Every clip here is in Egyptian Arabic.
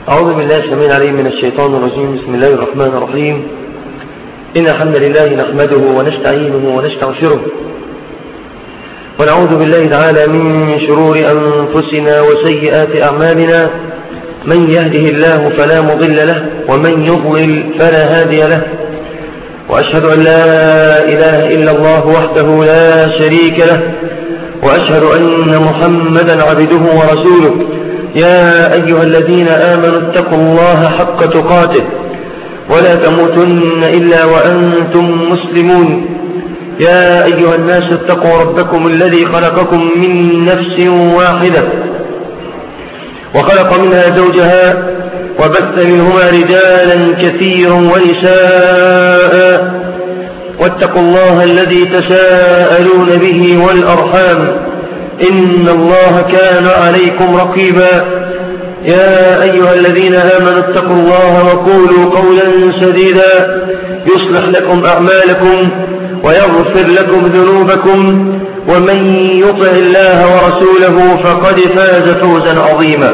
أعوذ بالله السميع العليم من الشيطان الرجيم بسم الله الرحمن الرحيم إن الحمد لله نحمده ونستعينه ونستغفره ونعوذ بالله تعالى من شرور أنفسنا وسيئات أعمالنا من يهده الله فلا مضل له ومن يضلل فلا هادي له وأشهد أن لا إله إلا الله وحده لا شريك له وأشهد أن محمدا عبده ورسوله يا أيها الذين آمنوا اتقوا الله حق تقاته ولا تموتن إلا وأنتم مسلمون يا أيها الناس اتقوا ربكم الذي خلقكم من نفس واحدة وخلق منها زوجها وبث منهما رجالا كثيرا ونساء واتقوا الله الذي تساءلون به والأرحام إن الله كان عليكم رقيبا يا أيها الذين آمنوا اتقوا الله وقولوا قولا سديدا يصلح لكم أعمالكم ويغفر لكم ذنوبكم ومن يطع الله ورسوله فقد فاز فوزا عظيما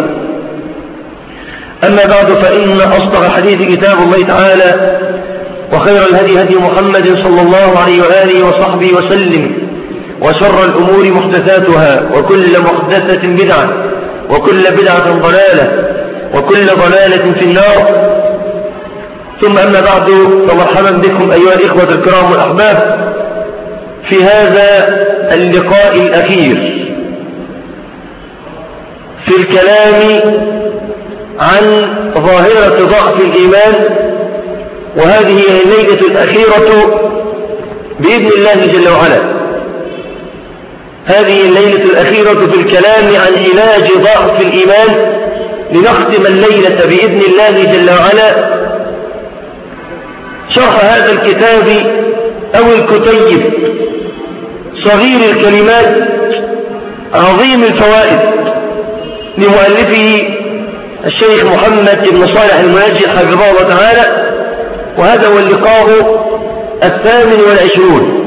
أما بعد فإن أصدق الحديث كتاب الله تعالى وخير الهدي هدي محمد صلى الله عليه وآله وصحبه وسلم وشر الأمور محدثاتها وكل محدثة بدعة وكل بدعة ضلالة وكل ضلالة في النار ثم أما بعد فمرحبا بكم أيها الإخوة الكرام والأحباب في هذا اللقاء الأخير في الكلام عن ظاهرة ضعف الإيمان وهذه هي الليلة الأخيرة بإذن الله جل وعلا هذه الليلة الأخيرة في الكلام عن علاج ضعف الإيمان لنختم الليلة بإذن الله جل وعلا شرح هذا الكتاب أو الكتيب صغير الكلمات عظيم الفوائد لمؤلفه الشيخ محمد بن صالح المنجي حفظه الله تعالى وهذا هو اللقاء الثامن والعشرون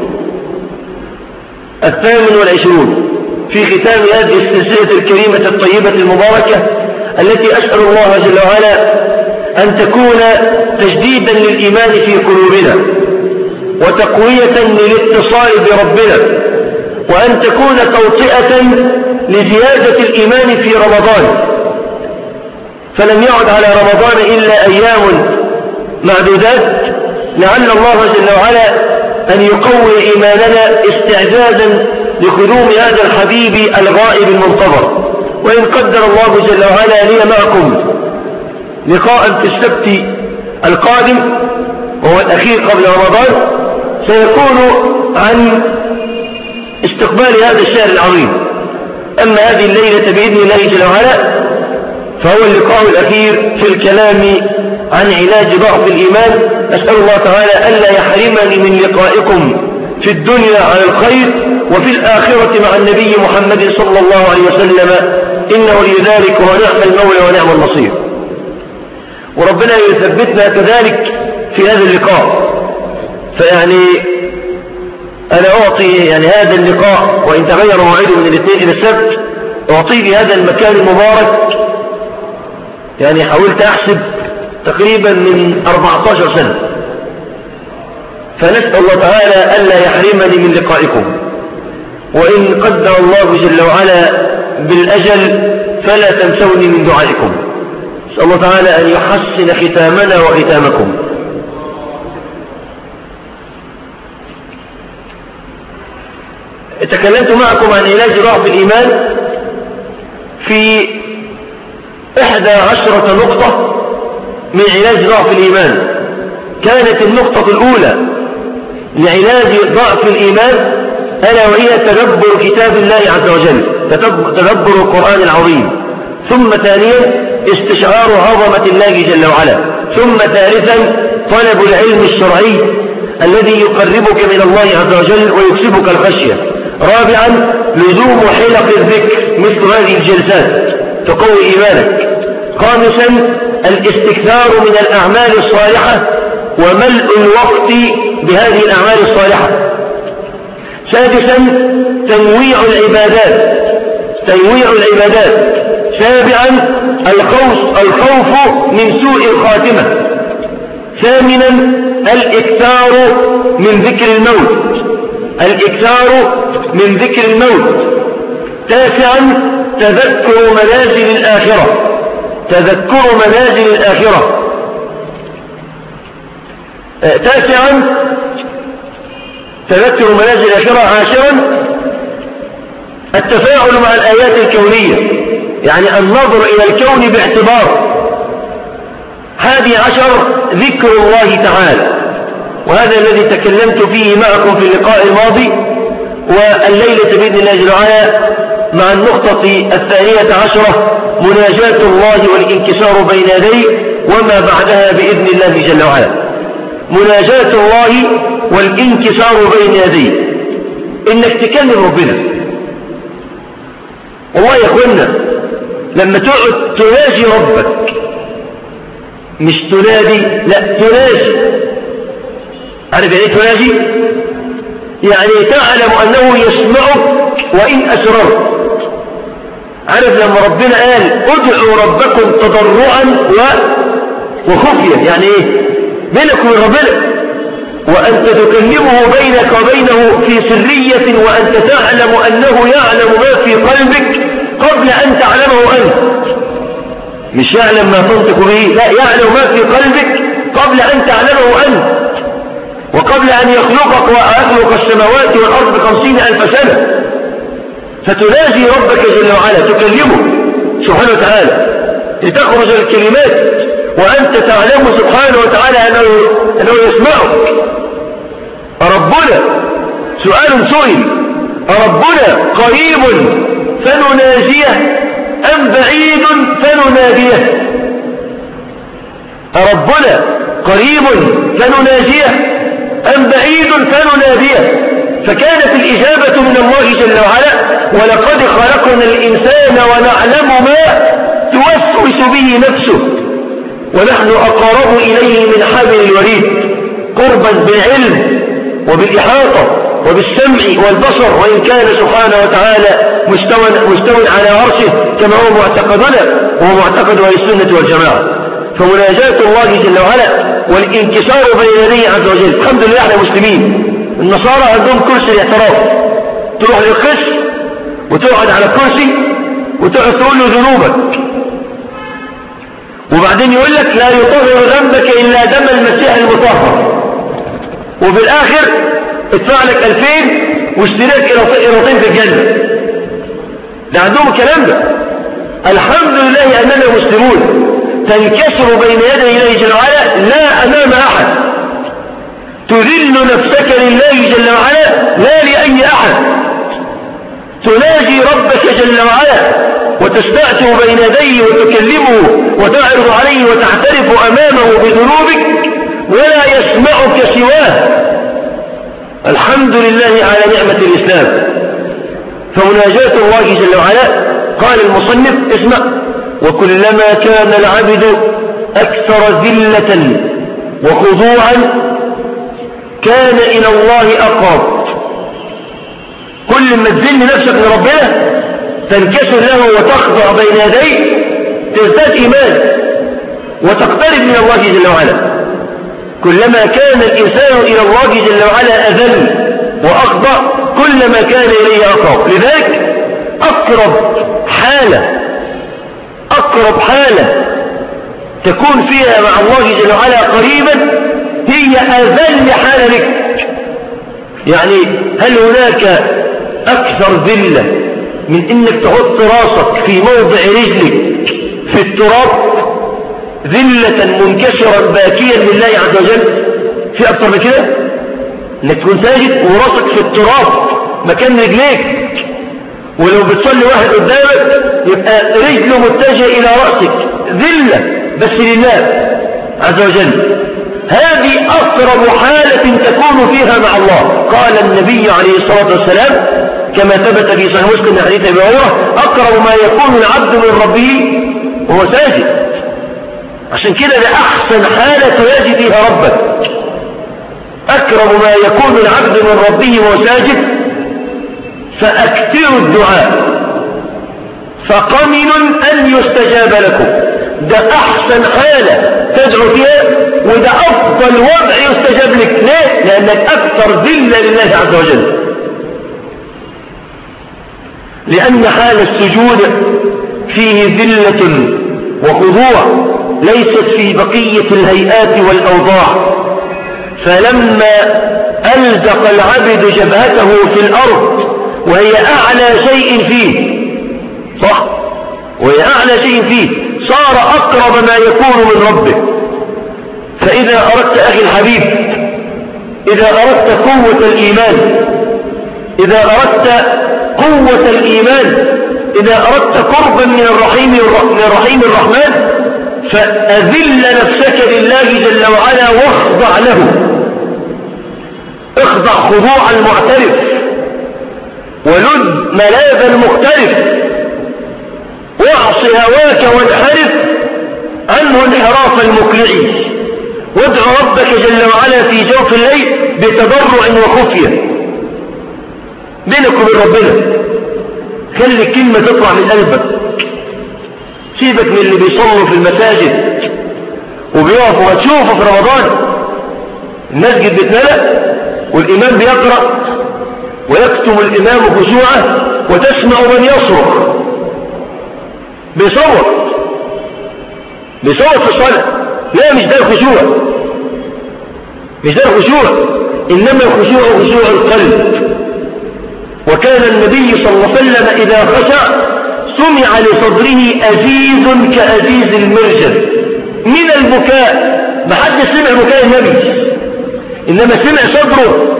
الثامن والعشرون في ختام هذه السلسلة الكريمة الطيبة المباركة التي أسأل الله جل وعلا أن تكون تجديدا للإيمان في قلوبنا وتقوية للاتصال بربنا وأن تكون توطئة لزيادة الإيمان في رمضان فلم يعد على رمضان إلا أيام معدودات لعل الله جل وعلا أن يقوي إيماننا استعدادا لقدوم هذا الحبيب الغائب المنتظر وإن قدر الله جل وعلا لي معكم لقاء في السبت القادم وهو الأخير قبل رمضان سيكون عن استقبال هذا الشهر العظيم أما هذه الليلة بإذن الله جل وعلا فهو اللقاء الأخير في الكلام عن علاج ضعف الإيمان أسأل الله تعالى ألا يحرمني من لقائكم في الدنيا على الخير وفي الآخرة مع النبي محمد صلى الله عليه وسلم إنه لذلك ونعم المولى ونعم النصير وربنا يثبتنا كذلك في هذا اللقاء فيعني أنا أعطي يعني هذا اللقاء وإن تغير موعده من الاثنين إلى السبت أعطيه هذا المكان المبارك يعني حاولت أحسب تقريبا من 14 سنة فنسأل الله تعالى ألا يحرمني من لقائكم وإن قدر الله جل وعلا بالأجل فلا تنسوني من دعائكم نسأل الله تعالى أن يحسن ختامنا وختامكم تكلمت معكم عن علاج ضعف الإيمان في إحدى عشرة نقطة من علاج ضعف الإيمان كانت النقطة الأولى لعلاج ضعف الإيمان ألا وهي تدبر كتاب الله عز وجل تدبر القرآن العظيم ثم ثانيا استشعار عظمة الله جل وعلا ثم ثالثا طلب العلم الشرعي الذي يقربك من الله عز وجل ويكسبك الخشية رابعا لزوم حلق الذكر مثل هذه الجلسات تقوي إيمانك خامسا الاستكثار من الأعمال الصالحة وملء الوقت بهذه الأعمال الصالحة سادسا تنويع العبادات تنويع العبادات سابعا الخوف, الخوف من سوء الخاتمة ثامنا الإكثار من ذكر الموت الإكثار من ذكر الموت تاسعا تذكر منازل الآخرة تذكر منازل الآخرة آه، تاسعا تذكر منازل الآخرة عاشرا التفاعل مع الآيات الكونية يعني النظر إلى الكون باعتبار هذه عشر ذكر الله تعالى وهذا الذي تكلمت فيه معكم في اللقاء الماضي والليلة بإذن الله جل وعلا مع النقطة الثانية عشرة مناجاة الله والانكسار بين يديه وما بعدها بإذن الله جل وعلا مناجاة الله والانكسار بين يديه إنك تكلم ربنا والله يا أخوانا لما تقعد تناجي ربك مش تنادي لا تناجي عارف يعني ايه تناجي يعني تعلم أنه يسمعك وإن أسررت عارف لما ربنا قال ادعوا ربكم تضرعا و... وخفيا يعني ايه بينك وبين ربنا وأنت تكلمه بينك وبينه في سرية وأنت تعلم أنه يعلم ما في قلبك قبل أن تعلمه أنت مش يعلم ما تنطق به لا يعلم ما في قلبك قبل أن تعلمه أنت وقبل أن يخلقك ويخلق السماوات والأرض بخمسين ألف سنة فتناجي ربك جل وعلا تكلمه سبحانه وتعالى لتخرج الكلمات وأنت تعلم سبحانه وتعالى أنه, أنه يسمعك ربنا سؤال سئل ربنا قريب فنناجيه أم بعيد فنناديه ربنا قريب فنناجيه أم بعيد فنناديه فكانت الإجابة من الله جل وعلا ولقد خلقنا الإنسان ونعلم ما توسوس به نفسه ونحن أقرب إليه من حبل الوريد قربا بالعلم وبالإحاطة وبالسمع والبصر وإن كان سبحانه وتعالى مستوى, مستوى على عرشه كما هو معتقدنا وهو معتقد أهل السنة والجماعة فمناجاة الله جل وعلا والانكسار بين يديه عز وجل الحمد لله احنا مسلمين النصارى عندهم كرسي الاعتراف تروح للقس وتقعد على الكرسي وتقعد تقول له ذنوبك وبعدين يقول لك لا يطهر ذنبك إلا دم المسيح المطهر وفي الآخر ادفع لك 2000 واشتراك إراطين في الجنة ده عندهم الكلام ده الحمد لله أننا مسلمون تنكسر بين يدي الله جل وعلا لا أمام أحد تذل نفسك لله جل وعلا لا لأي أحد تناجي ربك جل وعلا وتستعتب بين يديه وتكلمه وتعرض عليه وتعترف أمامه بذنوبك ولا يسمعك سواه الحمد لله على نعمة الإسلام فمناجاة الله جل وعلا قال المصنف اسمع وكلما كان العبد أكثر ذلة وخضوعا كان إلى الله أقرب كل ما تذل نفسك لربنا تنكسر له وتخضع بين يديه تزداد إيمان وتقترب من الله جل وعلا كلما كان الإنسان إلى الله جل وعلا أذل وأخضع كلما كان إليه أقرب لذلك أقرب حالة أقرب حالة تكون فيها مع الله جل وعلا قريبا هي أذل حالة لك يعني هل هناك أكثر ذلة من إنك تحط راسك في موضع رجلك في التراب ذلة منكسرا باكيا لله عز وجل في أكثر من كده إنك تكون ساجد وراسك في التراب مكان رجليك ولو بتصلي واحد قدامك يبقى رجله متجهه إلى رأسك ذلة بس لله عز وجل هذه أقرب حالة تكون فيها مع الله قال النبي عليه الصلاة والسلام كما ثبت في صحيح مسلم من حديث ابي هريره اقرب ما يكون العبد من ربه وهو ساجد عشان كده ده احسن حاله تناجي فيها ربك اكرم ما يكون العبد من ربه وهو ساجد فأكثروا الدعاء فقمن أن يستجاب لكم ده أحسن حالة تدعو فيها وده أفضل وضع يستجاب لك ليه؟ لأنك أكثر ذلة لله عز وجل لأن حال السجود فيه ذلة وخضوع ليست في بقية الهيئات والأوضاع فلما ألزق العبد جبهته في الأرض وهي أعلى شيء فيه صح وهي أعلى شيء فيه صار أقرب ما يكون من ربه فإذا أردت أخي الحبيب إذا أردت قوة الإيمان إذا أردت قوة الإيمان إذا أردت قربا من الرحيم من الرحيم الرحمن فأذل نفسك لله جل وعلا واخضع له اخضع خضوع المعترف ولد ملاذ المختلف واعص هواك وانحرف عنه انحراف المقلع وادع ربك جل وعلا في جوف الليل بتضرع وخفية بينك وبين ربنا خلي الكلمة تطلع من قلبك سيبك من اللي بيصلوا في المساجد وبيقفوا وتشوفوا في رمضان المسجد بيتملأ والإمام بيقرأ ويكتم الإمام خشوعه وتسمع من يصرخ بيصوت بيصوت في الصلاة لا مش ده الخشوع مش ده الخشوع إنما الخشوع خشوع القلب وكان النبي صلى الله عليه وسلم إذا خشع سمع لصدره أزيز كأزيز المرجل من البكاء ما حد سمع بكاء النبي إنما سمع صدره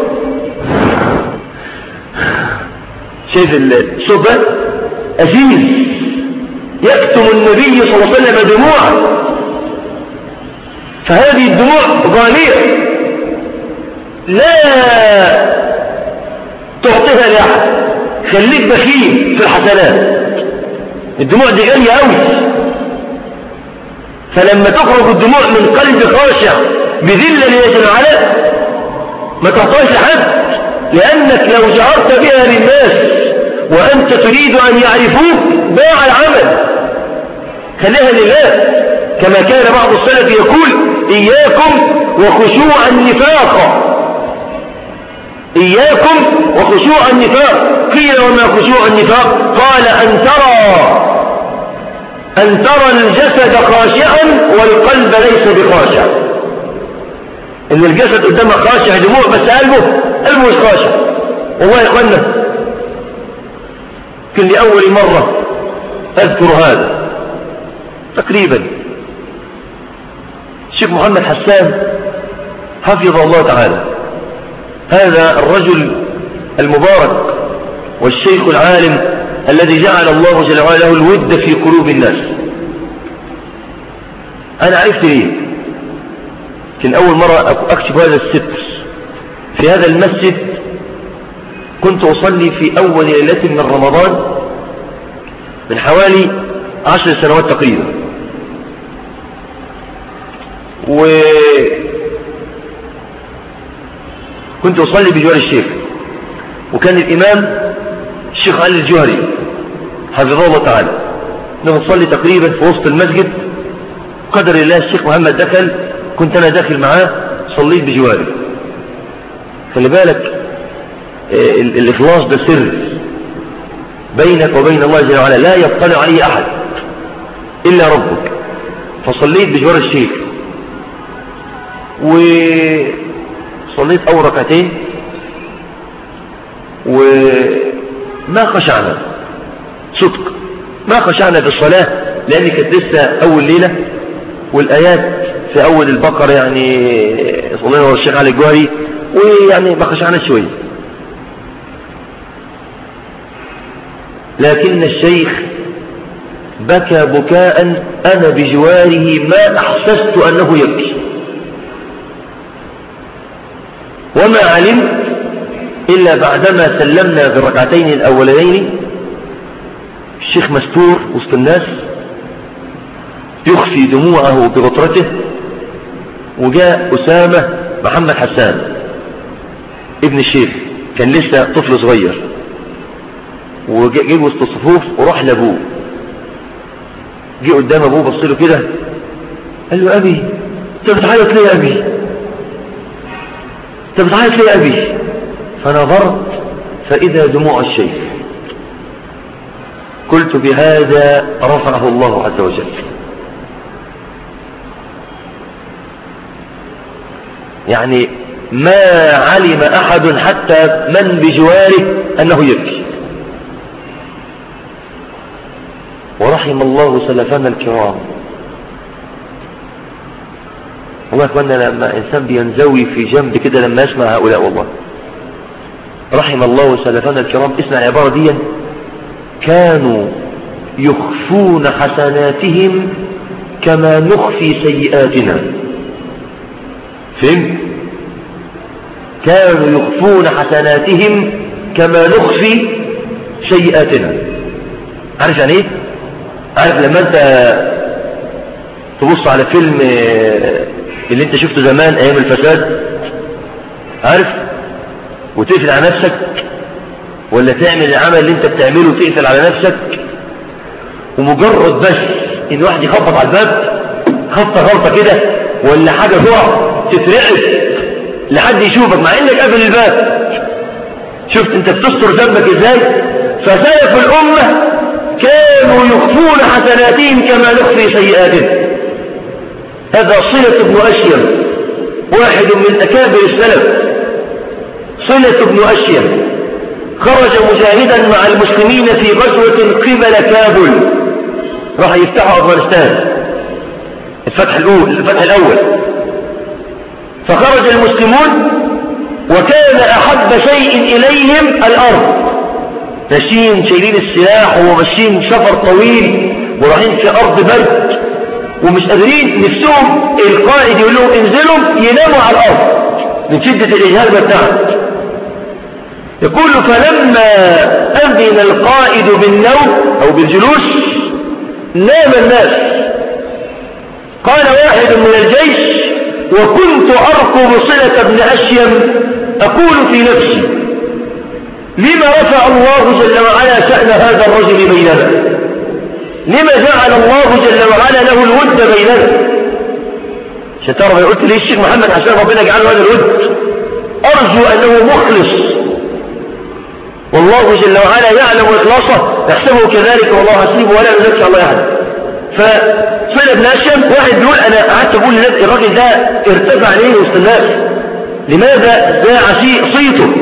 شايف الصوت ده أزيز يكتم النبي صلى الله عليه وسلم دموعا فهذه الدموع غالية لا تعطيها لأحد خليك بخيل في الحسنات الدموع دي غالية أوي فلما تخرج الدموع من قلب خاشع بذلة لله على ما تعطيش لحد لأنك لو جهرت بها للناس وأنت تريد أن يعرفوك باع العمل خليها لله كما كان بعض السلف يقول إياكم وخشوع النفاق إياكم وخشوع النفاق قيل وما خشوع النفاق قال أن ترى أن ترى الجسد خاشعا والقلب ليس بخاشع إن الجسد قدامك خاشع دموع بس قلبه قلبه مش خاشع والله يا إخوانا كل لأول مرة أذكر هذا تقريبا الشيخ محمد حسان حفظه الله تعالى هذا الرجل المبارك والشيخ العالم الذي جعل الله جل وعلا له الود في قلوب الناس أنا عرفت ليه كان أول مرة أكتب هذا الستر في هذا المسجد كنت أصلي في أول ليلة من رمضان من حوالي عشر سنوات تقريبا وكنت أصلي بجوار الشيخ وكان الإمام الشيخ علي الجهري حفظه الله تعالى نصلي تقريبا في وسط المسجد قدر الله الشيخ محمد دخل كنت أنا داخل معاه صليت بجواري خلي بالك آه، الإخلاص ده سر بينك وبين الله جل وعلا لا يطلع عليه أحد إلا ربك فصليت بجوار الشيخ وصليت أول ركعتين وما خشعنا صدق ما خشعنا في الصلاة لأن كانت لسه أول ليلة والآيات في أول البقرة يعني صلينا والشيخ علي الجوهري ويعني ما خشعنا شوية لكن الشيخ بكى بكاء أنا بجواره ما أحسست أنه يبكي وما علمت إلا بعدما سلمنا في الركعتين الأولين الشيخ مستور وسط الناس يخفي دموعه بغطرته وجاء أسامة محمد حسان ابن الشيخ كان لسه طفل صغير وجاء وسط الصفوف وراح لابوه جه قدام ابوه بص له كده قال له ابي انت بتعيط ليه يا ابي انت بتعيط ليه يا ابي فنظرت فاذا دموع الشيخ قلت بهذا رفعه الله عز وجل يعني ما علم أحد حتى من بجواره أنه يبكي ورحم الله سلفنا الكرام والله أتمنى لما إنسان بينزوي في جنب كده لما يسمع هؤلاء والله رحم الله سلفنا الكرام اسمع العبارة دي كانوا يخفون حسناتهم كما نخفي سيئاتنا فهمت كانوا يخفون حسناتهم كما نخفي سيئاتنا عارف يعني ايه عارف لما انت تبص على فيلم اللي انت شفته زمان ايام الفساد عارف وتقفل على نفسك ولا تعمل العمل اللي انت بتعمله وتقفل على نفسك ومجرد بس ان واحد يخبط على الباب خبطه غلطه كده ولا حاجه تقع تترعش لحد يشوفك مع انك قبل الباب شفت انت بتستر ذنبك ازاي فسلف الامه كانوا يخفون حسناتهم كما نخفي سيئاتهم هذا صلة بن أشيم واحد من أكابر السلف صلة بن أشيم خرج مجاهدا مع المسلمين في غزوة قبل كابل راح يفتحوا أفغانستان الفتح الأول الفتح الأول فخرج المسلمون وكان أحب شيء إليهم الأرض ماشيين شايلين السلاح وماشيين سفر طويل ورايحين في أرض برد ومش قادرين نفسهم القائد يقول لهم انزلوا يناموا على الأرض من شدة الإجهاد بتاعهم يقول فلما أذن القائد بالنوم أو بالجلوس نام الناس قال واحد من الجيش وكنت أرقب صلة ابن أشيم أقول في نفسي لما رفع الله جل وعلا شأن هذا الرجل بيننا لما جعل الله جل وعلا له الود بيننا عشان تعرف قلت ليه الشيخ محمد عشان ربنا يجعله هذا الود أرجو أنه مخلص والله جل وعلا يعلم إخلاصه يحسبه كذلك والله حسيبه ولا ينسى الله يعلم فصلة بن أشيم واحد بيقول أنا قعدت أقول لنفسي الراجل ده ارتفع عليه وسط الناس لماذا زاع صيته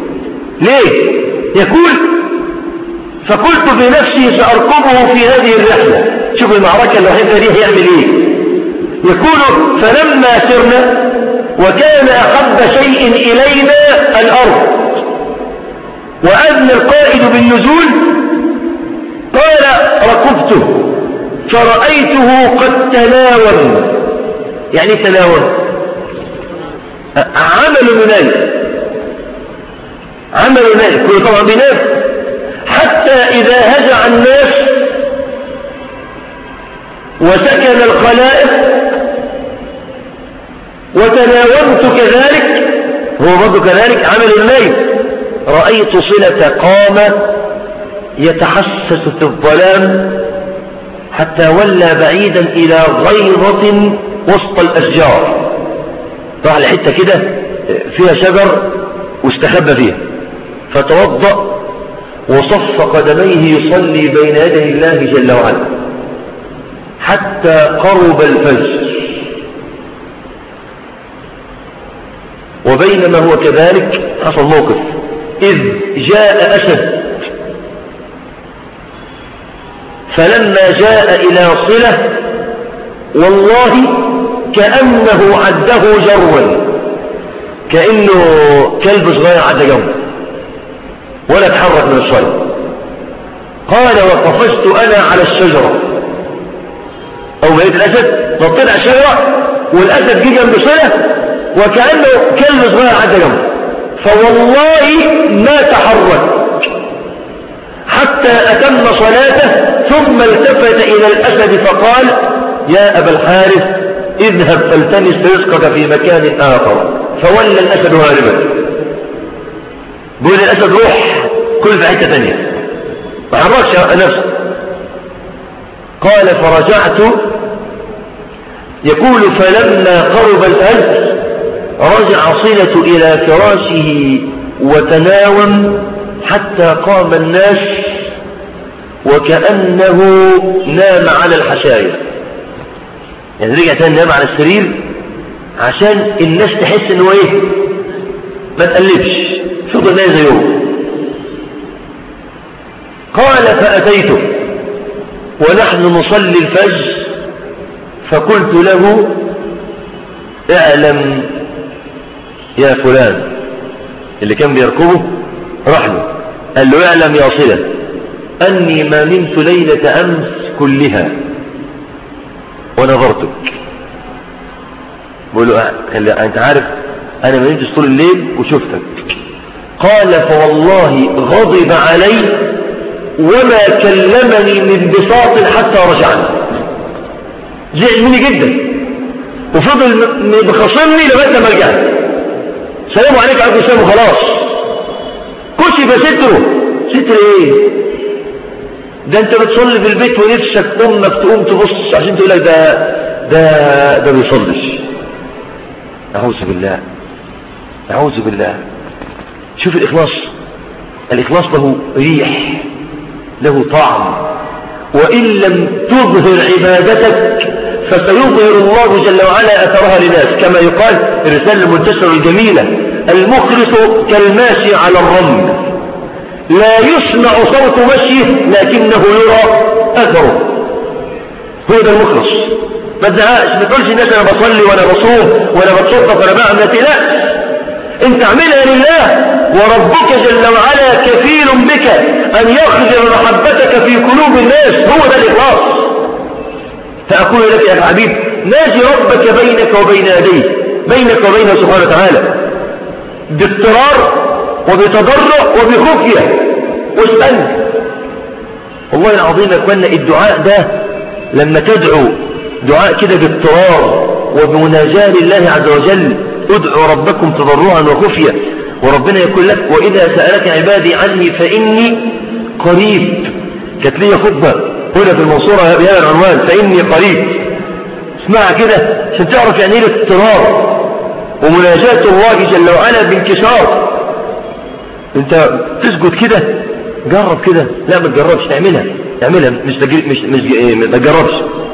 ليه يقول فقلت بنفسي سأركبه في هذه الرحلة شوف المعركة اللي هيبقى دي هيعمل ايه يقول فلما سرنا وكان أحب شيء إلينا الأرض وأذن القائد بالنزول قال ركبته فرأيته قد تناول يعني تناول عمل ينال عمل ينال كل طبعا بينام حتى إذا هجع الناس وسكن الخلائق وتناولت كذلك هو برضه كذلك عمل الليل رأيت صلة قام يتحسس في الظلام حتى ولى بعيدا إلى غيضة وسط الأشجار راح لحتة كده فيها شجر واستخبى فيها فتوضأ وصف قدميه يصلي بين يدي الله جل وعلا حتى قرب الفجر وبينما هو كذلك حصل موقف إذ جاء أسد فلما جاء إلى صلة والله كأنه عده جروا كأنه كلب صغير عد جنبه ولا تحرك من الصلاة قال وقفزت أنا على الشجرة أو بقيت الأسد نطيت على الشجرة والأسد جه جنب صلة وكأنه كلب صغير عد جنبه فوالله ما تحرك حتى أتم صلاته ثم التفت إلى الأسد فقال يا أبا الحارث اذهب فالتمس رزقك في مكان آخر فولى الأسد هاربا بيقول الأسد روح كل في حتة ثانية ما حركش نفسه قال فرجعت يقول فلما قرب الفجر رجع صلة إلى فراشه وتناوم حتى قام الناس وكأنه نام على الحشاية يعني رجع تاني نام على السرير عشان الناس تحس انه ايه ما تقلبش فضل نايم زيهم قال فأتيته ونحن نصلي الفجر فقلت له اعلم يا فلان اللي كان بيركبه راح له قال له اعلم يا صلة أني ما نمت ليلة أمس كلها ونظرتك بقول له انت عارف انا ما نمتش طول الليل وشفتك قال فوالله غضب علي وما كلمني من بساط حتى رجعني زعل مني جدا وفضل بخصمني لغايه ما رجعت سلام عليك عليكم السلام وخلاص كشف ستره ستر ايه ده انت بتصلي في البيت ونفسك امك تقوم تبص عشان تقول لك ده ده ده بيصلش اعوذ بالله اعوذ بالله شوف الاخلاص الاخلاص له ريح له طعم وان لم تظهر عبادتك فسيظهر الله جل وعلا اثرها للناس كما يقال في الرساله المنتشره الجميله المخلص كالماشي على الرمل لا يسمع صوت مشيه لكنه يرى أثره هو ده المخلص ما تزهقش ما تقولش الناس انا بصلي وانا بصوم وانا بتصدق وانا بعمل ما تقلقش انت اعملها لله وربك جل وعلا كفيل بك ان يخزر محبتك في قلوب الناس هو ده الاخلاص فاقول لك يا حبيب ناجي ربك بينك وبين يديه بينك وبينه سبحانه وتعالى باضطرار وبتضرع وبخفية واسأل والله العظيم يا اخوانا الدعاء ده لما تدعو دعاء كده باضطرار وبمناجاة لله عز وجل ادعوا ربكم تضرعا وخفية وربنا يقول لك وإذا سألك عبادي عني فإني قريب كانت لي خطبة هنا في المنصورة بهذا العنوان فإني قريب اسمعها كده عشان تعرف يعني ايه الاضطرار ومناجاة الله جل وعلا بانكسار انت تسجد كده جرب كده لا ما تجربش تعملها اعملها مش تجرب مش مش إيه، ما تجربش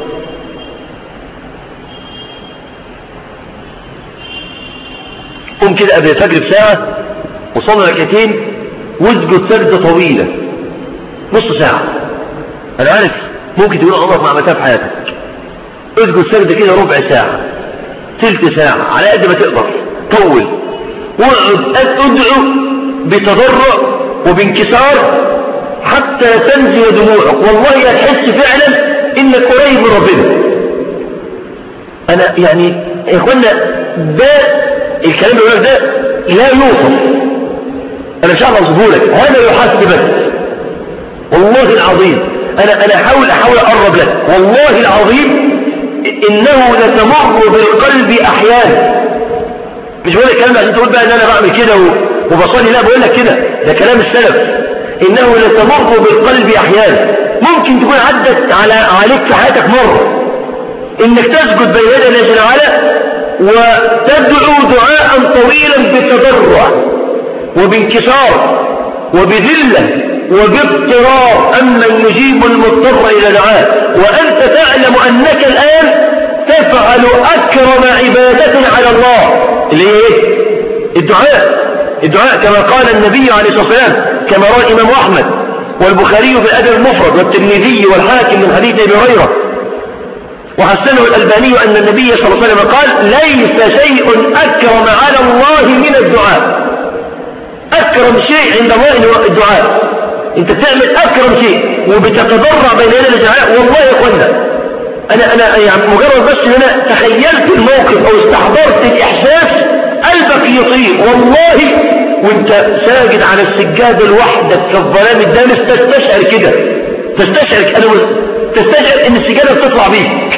قوم كده قبل الفجر بساعة وصلي ركعتين واسجد سجدة طويلة نص ساعة انا عارف ممكن تقول عمرك ما عملتها في حياتك اسجد سجدة كده ربع ساعة ثلث ساعة على قد ما تقدر طول واقعد ادعو بتضرع وبانكسار حتى تنزل دموعك والله هتحس فعلا انك قريب من ربنا انا يعني يا اخوانا ده الكلام اللي ده لا يوصف انا مش عارف اوصفه لك هذا يحسبك والله العظيم انا انا احاول احاول اقرب لك والله العظيم انه لتمر بالقلب احيانا مش بقول الكلام عشان تقول بقى ان انا بعمل كده وبصلي لا بقول لك كده ده كلام السلف إنه لتمر بالقلب أحيانا ممكن تكون عدت على عليك في حياتك مرة إنك تسجد بين يدي الله جل وعلا وتدعو دعاء طويلا بتضرع وبانكسار وبذلة وباضطرار أما يجيب المضطر إلى دعاء وأنت تعلم أنك الآن تفعل أكرم عبادة على الله اللي هي إيه؟ الدعاء الدعاء كما قال النبي عليه الصلاة والسلام كما روى الإمام أحمد والبخاري في الأدب المفرد والترمذي والحاكم من حديث أبي هريرة وحسنه الألباني أن النبي صلى الله عليه وسلم قال ليس شيء أكرم على الله من الدعاء أكرم شيء عند الله هو الدعاء أنت تعمل أكرم شيء وبتتضرع بين يدي الدعاء والله يا أخوانا أنا أنا يعني مجرد بس أن أنا تخيلت الموقف أو استحضرت الإحساس قلبك يطير والله وانت ساجد على السجادة لوحدك في الظلام الدامس تستشعر كده تستشعر أنا تستشعر ان السجادة بتطلع بيك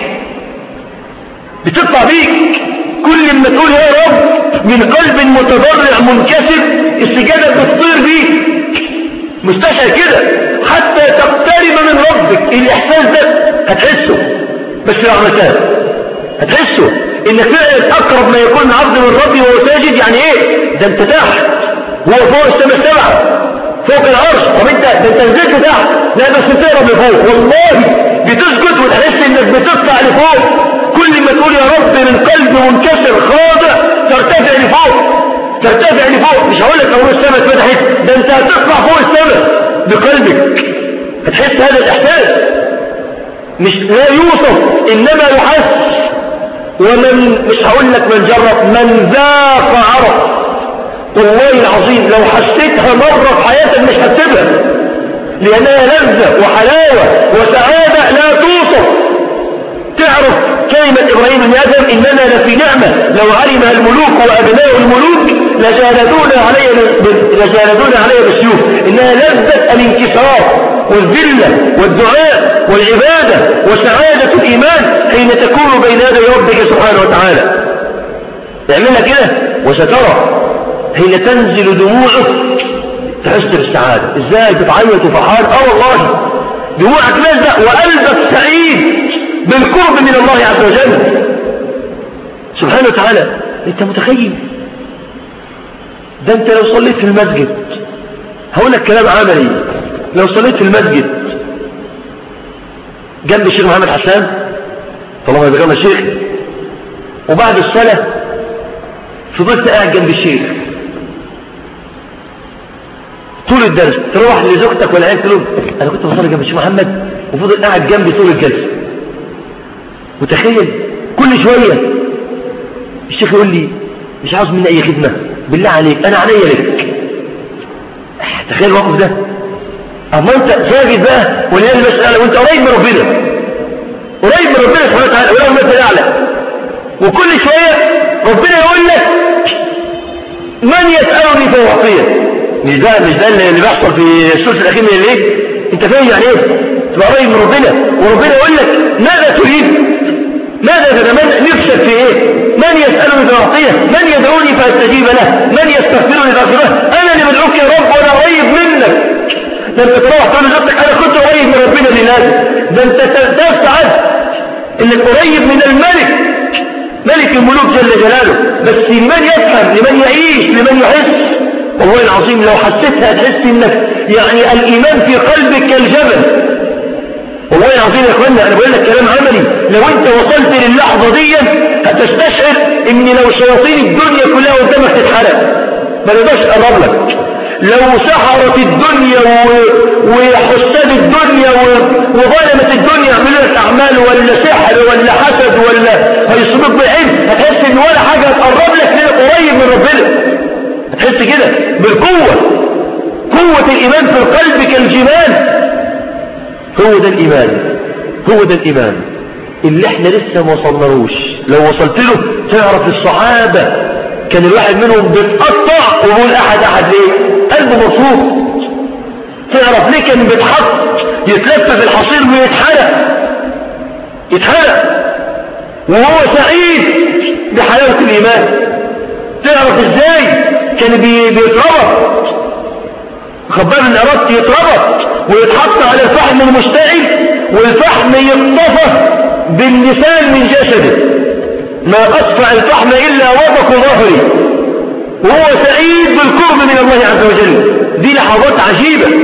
بتطلع بيك كل ما تقول يا رب من قلب متضرع منكسر السجادة بتطير بيك مستشعر كده حتى تقترب من رب ربك الإحساس ده هتحسه بس لو عملتها هتحسه إنك فعلا أقرب ما يكون عبد من ربي وهو ساجد يعني إيه ده أنت تحت هو فوق السماء السبعة فوق العرش طب انت ده انت نزلت تحت لا بس بتقرب لفوق والله بتسجد وتحس انك بتطلع لفوق كل ما تقول يا رب من قلب منكسر خاضع ترتفع لفوق ترتفع لفوق مش هقول لك لو السماء اتفتحت ده انت هتطلع فوق السماء بقلبك هتحس هذا الاحساس مش لا يوصف انما يحس ومن مش هقول لك من جرب من ذاق عرف والله العظيم لو حسيتها مرة في حياتك مش هتسيبها لأنها لذة وحلاوة وسعادة لا توصف تعرف كلمة إبراهيم بن آدم إننا لفي نعمة لو علمها الملوك وأبناء الملوك لجالدون علي لجالدون علي بالسيوف إنها لذة الانكسار والذلة والدعاء والعبادة وسعادة الإيمان حين تكون بين يدي ربك سبحانه وتعالى تعملها كده وسترى حين تنزل دموعك تحس بالسعادة ازاي بتعيط وفرحان اه والله دموعك نزل وقلبك سعيد بالقرب من الله عز وجل سبحانه وتعالى انت متخيل ده انت لو صليت في المسجد هقول لك كلام عملي لو صليت في المسجد جنب الشيخ محمد حسان طالما يبقى الشيخ وبعد الصلاة فضلت قاعد جنب الشيخ طول الدرس تروح لزوجتك ولا عيال تقول انا كنت بصلي جنب الشيخ محمد وفضل قاعد جنبي طول الجلسه متخيل كل شويه الشيخ يقول لي مش عاوز مني اي خدمه بالله عليك انا عليا لك تخيل الموقف ده اما انت ساجد بقى ولله المساله وانت قريب من ربنا قريب من ربنا سبحانه وتعالى ولا المثل الاعلى وكل شويه ربنا يقول لك من يسالني فاعطيه مش ده مش ده اللي بيحصل في الثلث الاخير من الليل انت فاهم يعني ايه تبقى قريب من ربنا وربنا يقول لك ماذا تريد ماذا تتمنى نفسك في ايه من يسألني فأعطيه من يدعوني فأستجيب له من يستغفرني فأغفره انا اللي بدعوك يا رب وانا قريب منك لما تروح تقول لنفسك انا كنت قريب من ربنا لله ده انت تسعد انك قريب من الملك ملك الملوك جل جلاله بس لمن يفهم لمن يعيش لمن يحس والله العظيم لو حسيتها تحس انك يعني الايمان في قلبك كالجبل والله العظيم يا اخوانا انا بقول لك كلام عملي لو انت وصلت للحظه دي هتستشعر ان لو شياطين الدنيا كلها قدامك تتحرق ما نقدرش اقرب لك لو سحرت الدنيا وحساد الدنيا وظلمت الدنيا يعملوا لك اعمال ولا سحر ولا حسد ولا هيصيبك بالعلم هتحس ان ولا حاجه هتقرب لك قريب من ربنا تحس كده بالقوة قوة الإيمان في القلب كالجبال هو ده الإيمان هو ده الإيمان اللي احنا لسه ما وصلناهوش لو وصلت له تعرف الصحابة كان الواحد منهم بيتقطع ويقول أحد أحد ليه قلبه مبسوط تعرف ليه كان بيتحط يتلف في الحصير ويتحرق يتحرق وهو سعيد بحلاوة الإيمان تعرف ازاي كان بيتربط خبار من أردت يتربط ويتحط على الفحم المشتعل والفحم يقطفه باللسان من جسده ما أصفع الفحم إلا وضق ظهري وهو سعيد بالقرب من الله عز وجل دي لحظات عجيبة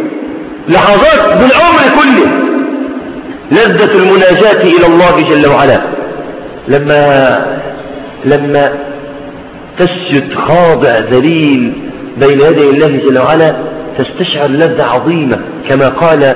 لحظات بالعمر كله لذة المناجاة إلى الله جل وعلا لما لما تسجد خاضع ذليل بين يدي الله جل وعلا تستشعر لذة عظيمة كما قال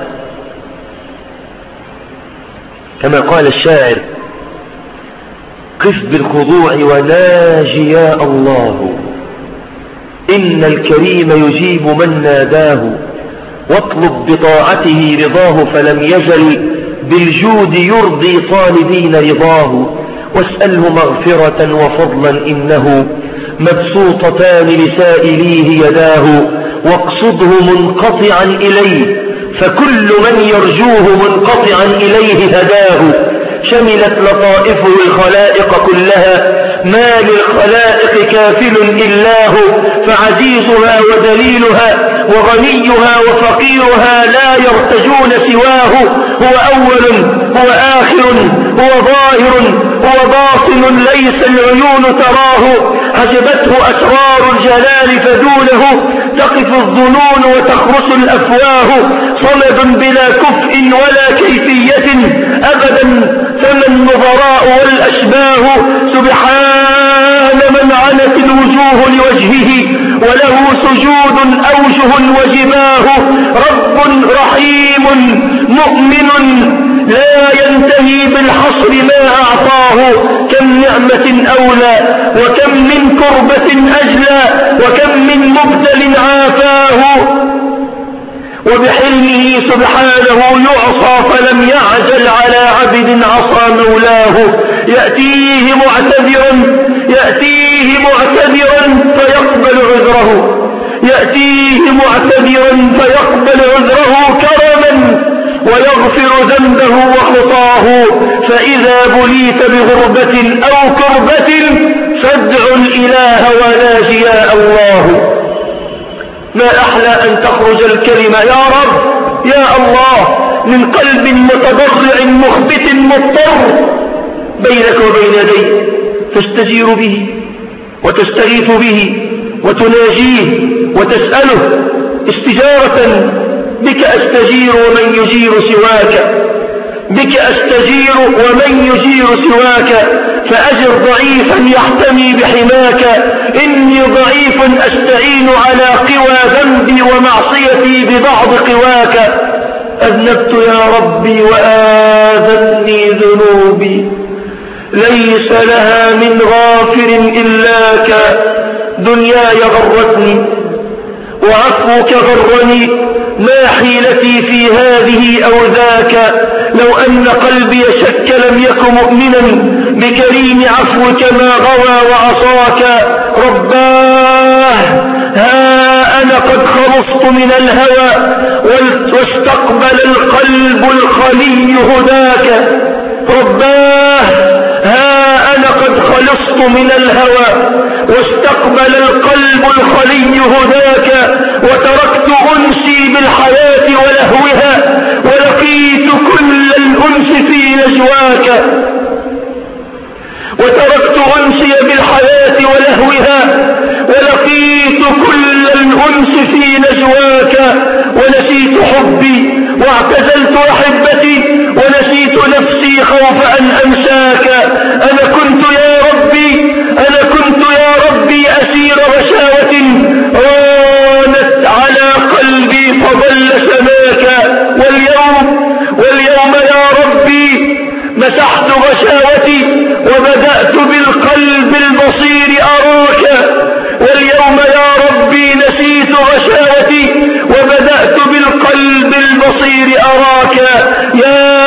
كما قال الشاعر قف بالخضوع وناجي يا الله إن الكريم يجيب من ناداه واطلب بطاعته رضاه فلم يزل بالجود يرضي طالبين رضاه واسأله مغفرة وفضلا إنه مبسوطتان لسائليه يداه واقصده منقطعا إليه فكل من يرجوه منقطعا إليه هداه شملت لطائفه الخلائق كلها ما للخلائق كافل إلا هو فعزيزها ودليلها وغنيها وفقيرها لا يرتجون سواه هو أول هو آخر هو ظاهر هو باطن ليس العيون تراه حجبته أسرار الجلال فدونه تقف الظنون وتخرس الأفواه صمد بلا كفء ولا كيفية أبدا فما النظراء والأشباه سبحان من عنت الوجوه لوجهه وله سجود أوجه وجباه رب رحيم مؤمن لا ينتهي بالحصر ما أعطاه كم نعمة أولى وكم من كربة أجلى وكم من مبتل عافاه وبحلمه سبحانه يعصى فلم يعجل على عبد عصى مولاه يأتيه معتذرا يأتيه معتذرا فيقبل عذره يأتيه معتذرا فيقبل عذره كرما ويغفر ذنبه وخطاه فإذا بليت بغربة أو كربة فادع الإله وناجي يا الله ما أحلى أن تخرج الكلمة يا رب يا الله من قلب متضرع مخبت مضطر بينك وبين يديه تستجير به وتستغيث به وتناجيه وتسأله استجارة بك أستجير ومن يجير سواك بك أستجير ومن يجير سواك فأجر ضعيفا يحتمي بحماك إني ضعيف أستعين على قوى ذنبي ومعصيتي ببعض قواك أذنبت يا ربي وآذني ذنوبي ليس لها من غافر إلاك دنياي غرتني وعفوك غرني ما حيلتي في هذه أو ذاك لو أن قلبي شك لم يك مؤمنا بكريم عفوك ما غوى وعصاك رباه ها أنا قد خلصت من الهوى واستقبل القلب الخلي هداك رباه ها أنا قد خلصت من الهوى واستقبل القلب الخلي هداك وتركت أنسي بالحياة ولهوها ولقيت كل الأنس في نجواك وتركت أنسي بالحياة ولهوها ولقيت كل الأنس في نجواك ونسيت حبي واعتزلت أحبتي ونسيت نفسي خوف أن أنساك أنا كنت يا ربي أنا كنت يا ربي أسير غشاوة رانت على قلبي فظل سماك واليوم واليوم يا ربي مسحت غشاوتي وبدأت بالقلب البصير أراك واليوم يا ربي نسيت غشاوتي وبدأت بالقلب البصير أراك يا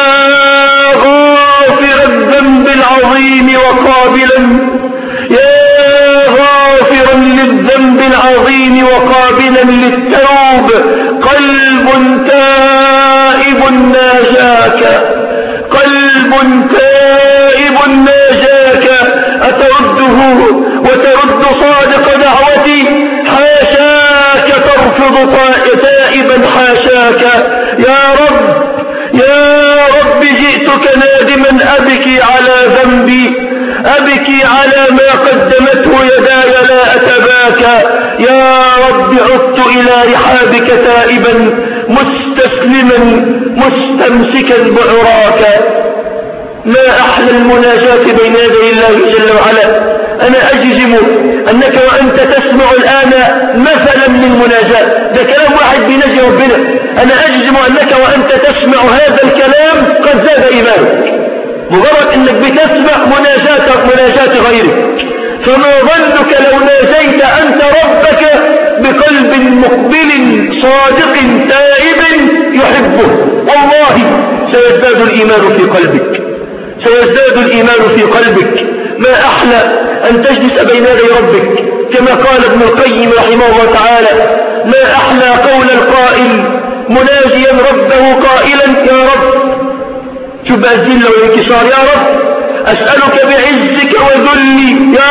غافر الذنب العظيم وقابلا يا غافرا للذنب العظيم وقابلا للتوب قلب تائب ناجاك قلب تائب ناجاك أترده وترد صادق دعوتي حاشاك ترفض تائبا حاشاك يا رب يا رب جئتك نادما أبكي على ذنبي أبكي على ما قدمته يداي لا أتباكى يا رب عدت إلى رحابك تائبا مستسلما مستمسكا بعراك ما أحلى المناجاة بين يدي الله جل وعلا أنا أجزم أنك وأنت تسمع الآن مثلا من مناجاة ده كلام واحد بينجي ربنا أنا أجزم أنك وأنت تسمع هذا الكلام قد زاد إيمانك مجرد أنك بتسمع مناجاة مناجاة غيرك فما ظنك لو ناجيت أنت ربك بقلب مقبل صادق تائب يحبه والله سيزداد الإيمان في قلبك سيزداد الإيمان في قلبك ما أحلى أن تجلس بين يدي ربك كما قال ابن القيم رحمه الله تعالى ما أحلى قول القائل مناجيا ربه قائلا يا رب شوف الذل والانكسار يا رب أسألك بعزك وذلي يا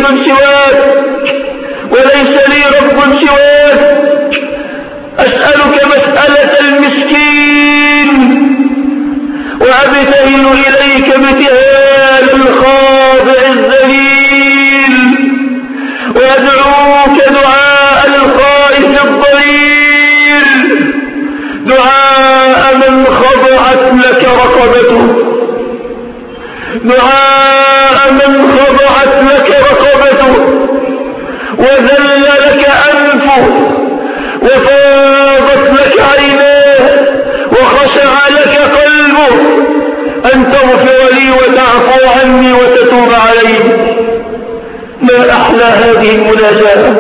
سواك وليس لي رب سواك أسألك مسألة المسكين وأبتهل إليك ابتهال الخاضع الذليل وأدعوك دعاء الخائف الضرير دعاء من خضعت لك رقبته دعاء من خضعت لك رقبته وذل لك أنفه وفاضت لك عيناه وخشع لك قلبه أن تغفر لي وتعفو عني وتتوب علي ما أحلى هذه المناجاة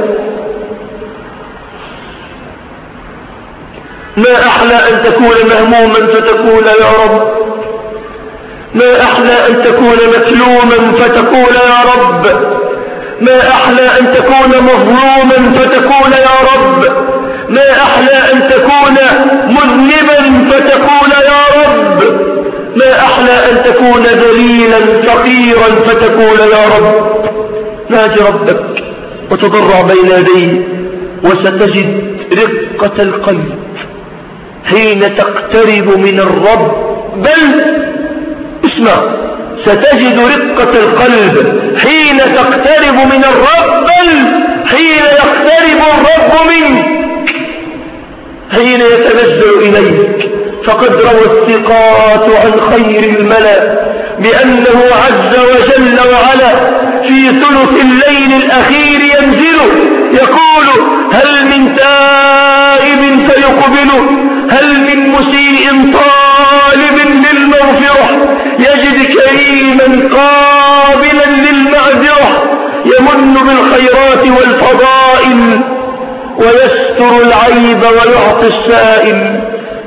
ما أحلى أن تكون مهموما فتقول يا رب ما أحلى أن تكون مكلوما فتقول يا رب ما أحلى أن تكون مظلوما فتقول يا رب ما أحلى أن تكون مذنبا فتقول يا رب ما أحلى أن تكون ذليلا فقيرا فتقول يا رب ناجي ربك وتضرع بين يديه وستجد رقة القلب حين تقترب من الرب بل اسمع ستجد رقة القلب حين تقترب من الرب بل حين يقترب الرب منك حين يتنزل إليك فقد روى الثقات عن خير الملأ بأنه عز وجل وعلا في ثلث الليل الأخير ينزل يقول هل من تائب فيقبل هل من مسيء طالب للمغفرة يجد كريما قابلا للمعذرة يمن بالخيرات والفضائل ويستر العيب ويعطي السائل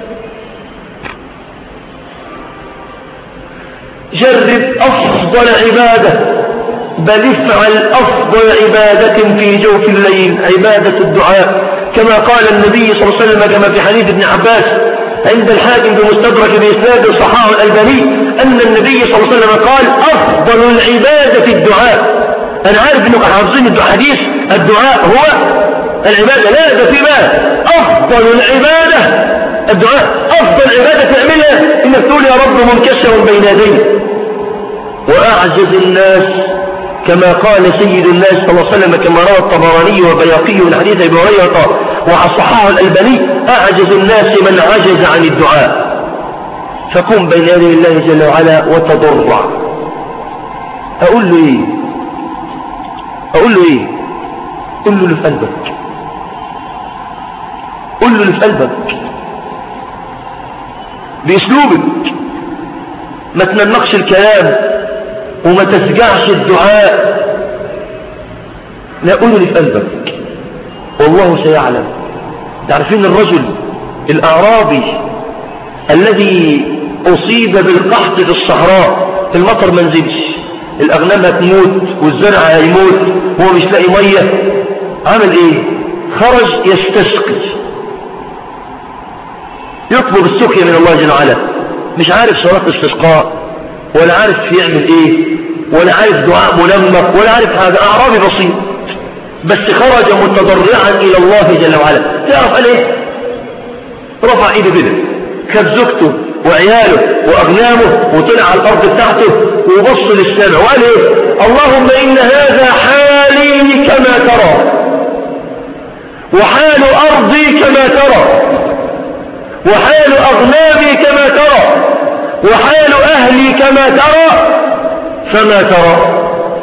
جرب أفضل عبادة بل افعل أفضل عبادة في جوف الليل عبادة الدعاء كما قال النبي صلى الله عليه وسلم كما في حديث ابن عباس عند الحاكم بمستدرك بإسناد الصحاح الألباني أن النبي صلى الله عليه وسلم قال أفضل العبادة الدعاء أنا عارف أنك حافظين الحديث الدعاء هو العبادة لا ده في ما أفضل العبادة الدعاء أفضل عبادة تعملها إنك تقول يا رب منكسر بين يديه وأعجز الناس كما قال سيد الناس صلى الله عليه وسلم كما روى الطبراني والبياقي من حديث ابي هريره وصححه الالباني اعجز الناس من عجز عن الدعاء فقم بين يدي الله جل وعلا وتضرع اقول له ايه اقول له ايه قل له اللي في قلبك قل له اللي في قلبك باسلوبك ما تنمقش الكلام وما تسجعش الدعاء لا قول اللي في قلبك والله سيعلم تعرفين الرجل الأعرابي الذي أصيب بالقحط في الصحراء المطر ما نزلش الأغنام هتموت والزرع هيموت وهو مش لاقي مية عمل ايه خرج يستسقي يطلب السقيا من الله جل وعلا مش عارف صلاة استسقاء ولا عارف يعمل ايه ولا عارف دعاء ملمق ولا عارف هذا اعرابي بسيط بس خرج متضرعا الى الله جل وعلا تعرف قال ايه رفع ايده كده خد زوجته وعياله واغنامه وطلع على الارض بتاعته وبص للسماء وقال ايه اللهم ان هذا حالي كما ترى وحال ارضي كما ترى وحال اغنامي كما ترى وحال أهلي كما ترى فما ترى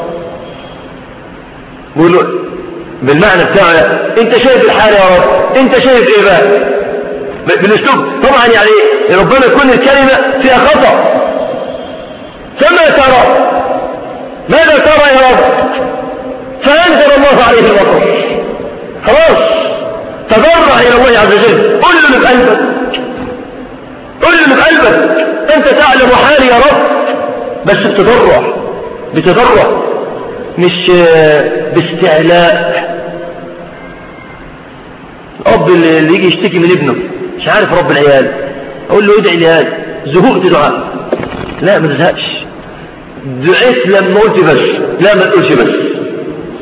قولوا بالمعنى بتاع انت شايف الحال يا رب انت شايف ايه بقى بالاسلوب طبعا يعني ربنا يكون الكلمة فيها خطأ فما ترى ماذا ترى يا رب فأنزل الله عليه المطر خلاص تضرع إلى الله عز وجل قل له بقلبك قل له بقلبك انت تعلم حالي يا رب بس بتضرع بتضرع مش باستعلاء الاب اللي يجي يشتكي من ابنه مش عارف رب العيال اقول له ادعي لي هذا زهقت دعاء لا ما تزهقش دعيت لما قلت بس لا ما تقولش بس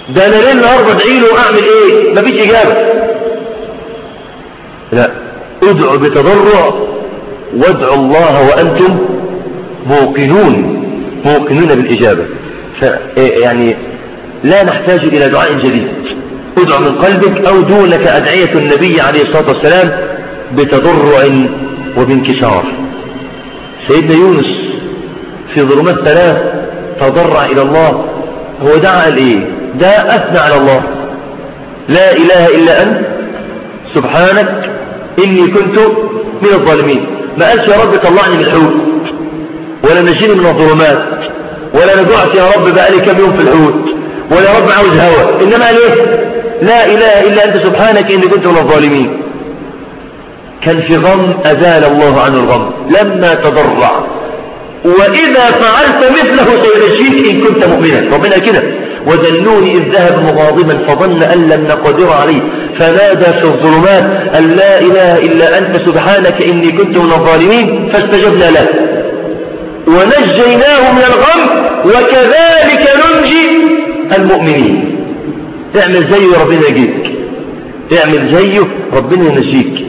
ده انا ليه النهارده ادعي له واعمل ايه مفيش اجابه لا ادعوا بتضرع وادعوا الله وانتم موقنون موقنون بالاجابه يعني لا نحتاج الى دعاء جديد ادع من قلبك او دونك ادعيه النبي عليه الصلاه والسلام بتضرع وبانكسار سيدنا يونس في ظلمات ثلاث تضرع الى الله هو دعا الايه ده أثنى على الله لا إله إلا أنت سبحانك إني كنت من الظالمين ما قالش يا رب طلعني من الحوت ولا نجيني من الظلمات ولا نجعت يا رب بقالي كم يوم في الحوت ولا يا رب عاوز هوى إنما قال إيه لا إله إلا أنت سبحانك إني كنت من الظالمين كان في غم أزال الله عنه الغم لما تضرع وإذا فعلت مثله سينجيك إن كنت مؤمنا ربنا كده وذلوني إذ ذهب مغاضبا فظن أن لم نقدر عليه فنادى في الظلمات أن لا إله إلا أنت سبحانك إني كنت من الظالمين فاستجبنا له ونجيناه من الغم وكذلك ننجي المؤمنين اعمل زيه ربنا يجيك اعمل زيه ربنا ينجيك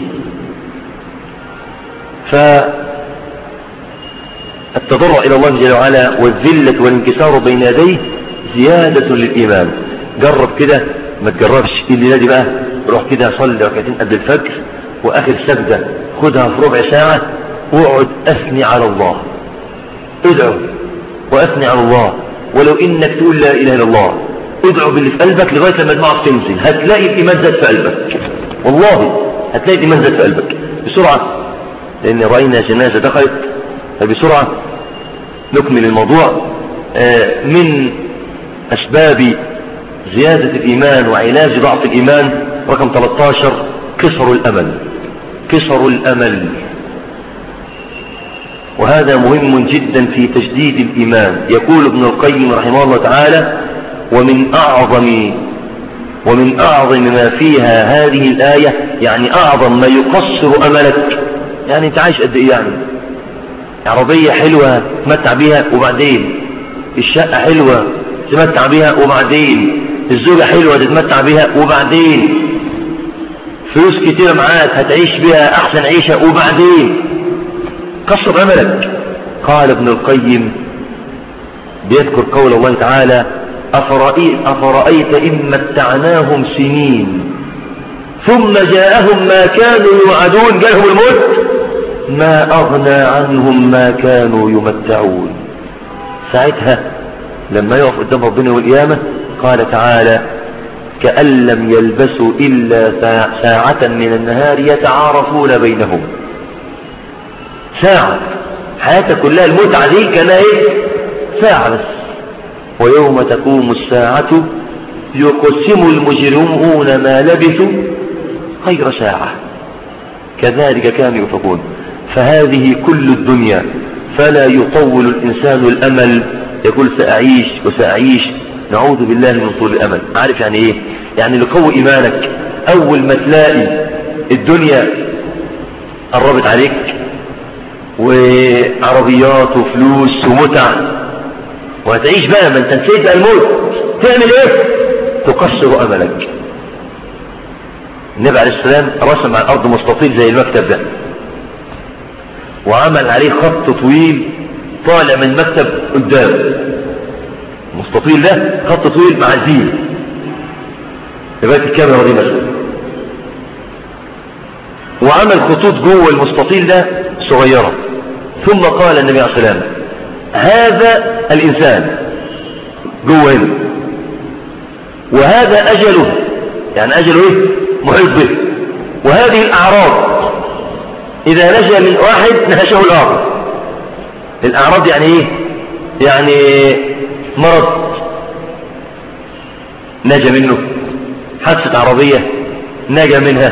فالتضرع إلى الله جل وعلا والذلة والانكسار بين يديه زيادة للإيمان جرب كده ما تجربش إيه اللي نادي بقى روح كده صلي ركعتين قبل الفجر وآخر سجدة خدها في ربع ساعة واقعد أثني على الله ادعو وأثني على الله ولو إنك تقول لا إله إلا الله ادعو باللي في قلبك لغاية لما دماغك تنزل هتلاقي الإيمان زاد في قلبك والله هتلاقي الإيمان زاد في قلبك بسرعة لأن رأينا جنازة دخلت فبسرعة نكمل الموضوع آه، من أسباب زيادة الإيمان وعلاج ضعف الإيمان رقم 13 كسر الأمل كسر الأمل وهذا مهم جدا في تجديد الإيمان يقول ابن القيم رحمه الله تعالى ومن أعظم ومن أعظم ما فيها هذه الآية يعني أعظم ما يقصر أملك يعني أنت عايش قد إيه يعني عربية حلوة تمتع بيها وبعدين الشقة حلوة تتمتع بها وبعدين الزوجة حلوة تتمتع بها وبعدين فلوس كتيرة معاك هتعيش بها أحسن عيشة وبعدين قصر أملك قال ابن القيم بيذكر قول الله تعالى أفرأيت, أفرأيت إن متعناهم سنين ثم جاءهم ما كانوا يوعدون جاءهم الموت ما أغنى عنهم ما كانوا يمتعون ساعتها لما يقف قدام ربنا والقيامة قال تعالى كأن لم يلبسوا إلا ساعة من النهار يتعارفون بينهم ساعة حياتك كلها المتعة دي كان ايه ساعة بس ويوم تقوم الساعة يقسم المجرمون ما لبثوا غير ساعة كذلك كانوا يفقون فهذه كل الدنيا فلا يطول الإنسان الأمل يقول سأعيش وسأعيش نعوذ بالله من طول الأمل عارف يعني ايه يعني لقوي إيمانك أول ما تلاقي الدنيا قربت عليك وعربيات وفلوس ومتع وهتعيش بقى ما انت نسيت بقى الموت تعمل ايه تقصر أملك النبي عليه السلام رسم على الأرض مستطيل زي المكتب ده وعمل عليه خط طويل طالع من المكتب قدام مستطيل ده خط طويل مع زين لغايه الكاميرا دي مثلا وعمل خطوط جوه المستطيل ده صغيرة ثم قال النبي عليه السلام هذا الإنسان جوه هنا وهذا أجله يعني أجله إيه محيط به وهذه الأعراض إذا نجا من واحد نهشه الآخر الأعراض يعني إيه يعني مرض نجا منه حادثة عربية نجا منها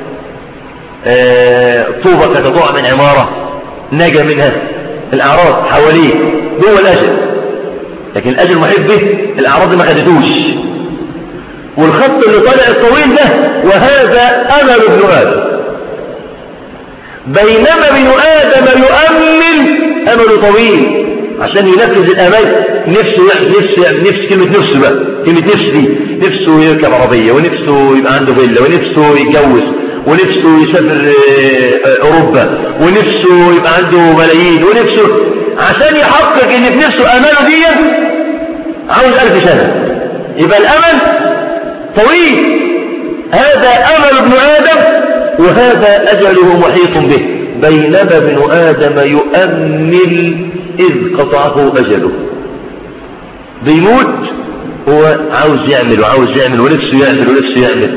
آه، طوبة تتضوع من عمارة نجا منها الأعراض حواليه هو الأجل لكن الأجل محب به الأعراض ما خدتوش والخط اللي طالع الطويل ده وهذا أمل ابن آدم بينما ابن آدم يؤمل أمل طويل عشان ينفذ الامال نفسه يعمل نفسه يعمل نفس كلمة نفسه بقى كلمة نفس دي نفسه يركب عربية ونفسه يبقى عنده فيلا ونفسه يتجوز ونفسه يسافر آه، اوروبا ونفسه يبقى عنده ملايين ونفسه عشان يحقق ان في نفسه اماله دي عاوز الف سنة يبقى الامل طويل هذا امل ابن ادم وهذا اجله محيط به بينما ابن آدم يؤمل إذ قطعه أجله بيموت هو عاوز يعمل وعاوز يعمل ونفسه يعمل ونفسه يعمل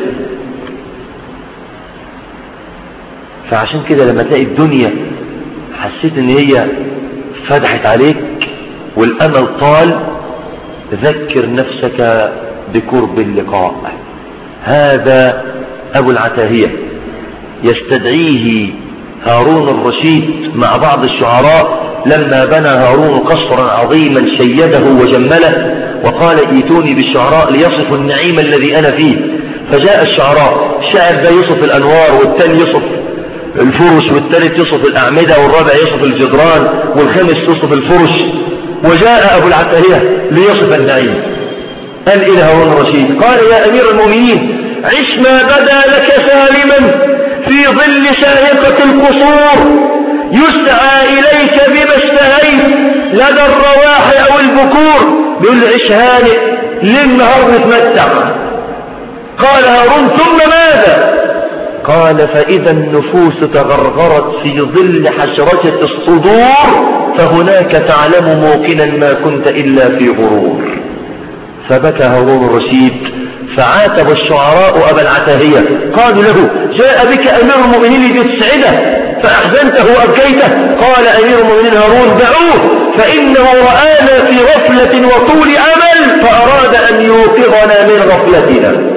فعشان كده لما تلاقي الدنيا حسيت ان هي فتحت عليك والامل طال ذكر نفسك بقرب اللقاء هذا ابو العتاهية يستدعيه هارون الرشيد مع بعض الشعراء لما بنى هارون قصرا عظيما شيده وجمله وقال ايتوني بالشعراء ليصفوا النعيم الذي أنا فيه فجاء الشعراء شاعر ده يصف الأنوار والثاني يصف الفرش والثالث يصف الأعمدة والرابع يصف الجدران والخامس يصف الفرش وجاء أبو العتاهية ليصف النعيم قال إلى هارون الرشيد قال يا أمير المؤمنين عش ما بدا لك سالما في ظل شاهقة القصور يسعى إليك بما اشتهيت لدى الرواح أو البكور بيقول له عيش هانئ للنهار نتمتع قال هارون ثم ماذا قال فإذا النفوس تغرغرت في ظل حشرجة الصدور فهناك تعلم موقنا ما كنت إلا في غرور فبكى هارون الرشيد فعاتب الشعراء أبا العتاهية قالوا له جاء بك أمير المؤمنين لتسعده فأحزنته وأبكيته قال أمير المؤمنين هارون دعوه فإنه رآنا في غفلة وطول أمل فأراد أن يوقظنا من غفلتنا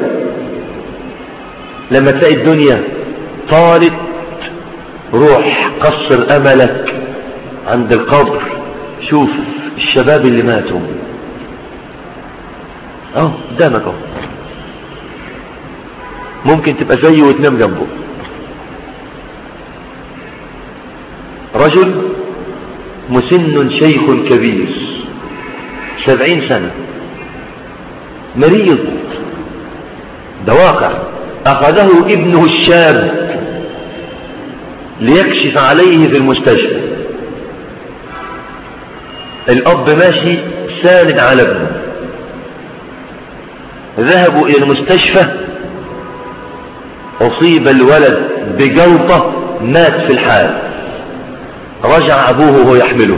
لما تلاقي الدنيا طالت روح قصر أملك عند القبر شوف الشباب اللي ماتوا اه قدامك اهو ممكن تبقى زيه وتنام جنبه رجل مسن شيخ كبير سبعين سنة مريض ده واقع أخذه ابنه الشاب ليكشف عليه في المستشفى الأب ماشي ساند على ابنه ذهبوا إلى المستشفى أصيب الولد بجلطة مات في الحال رجع أبوه وهو يحمله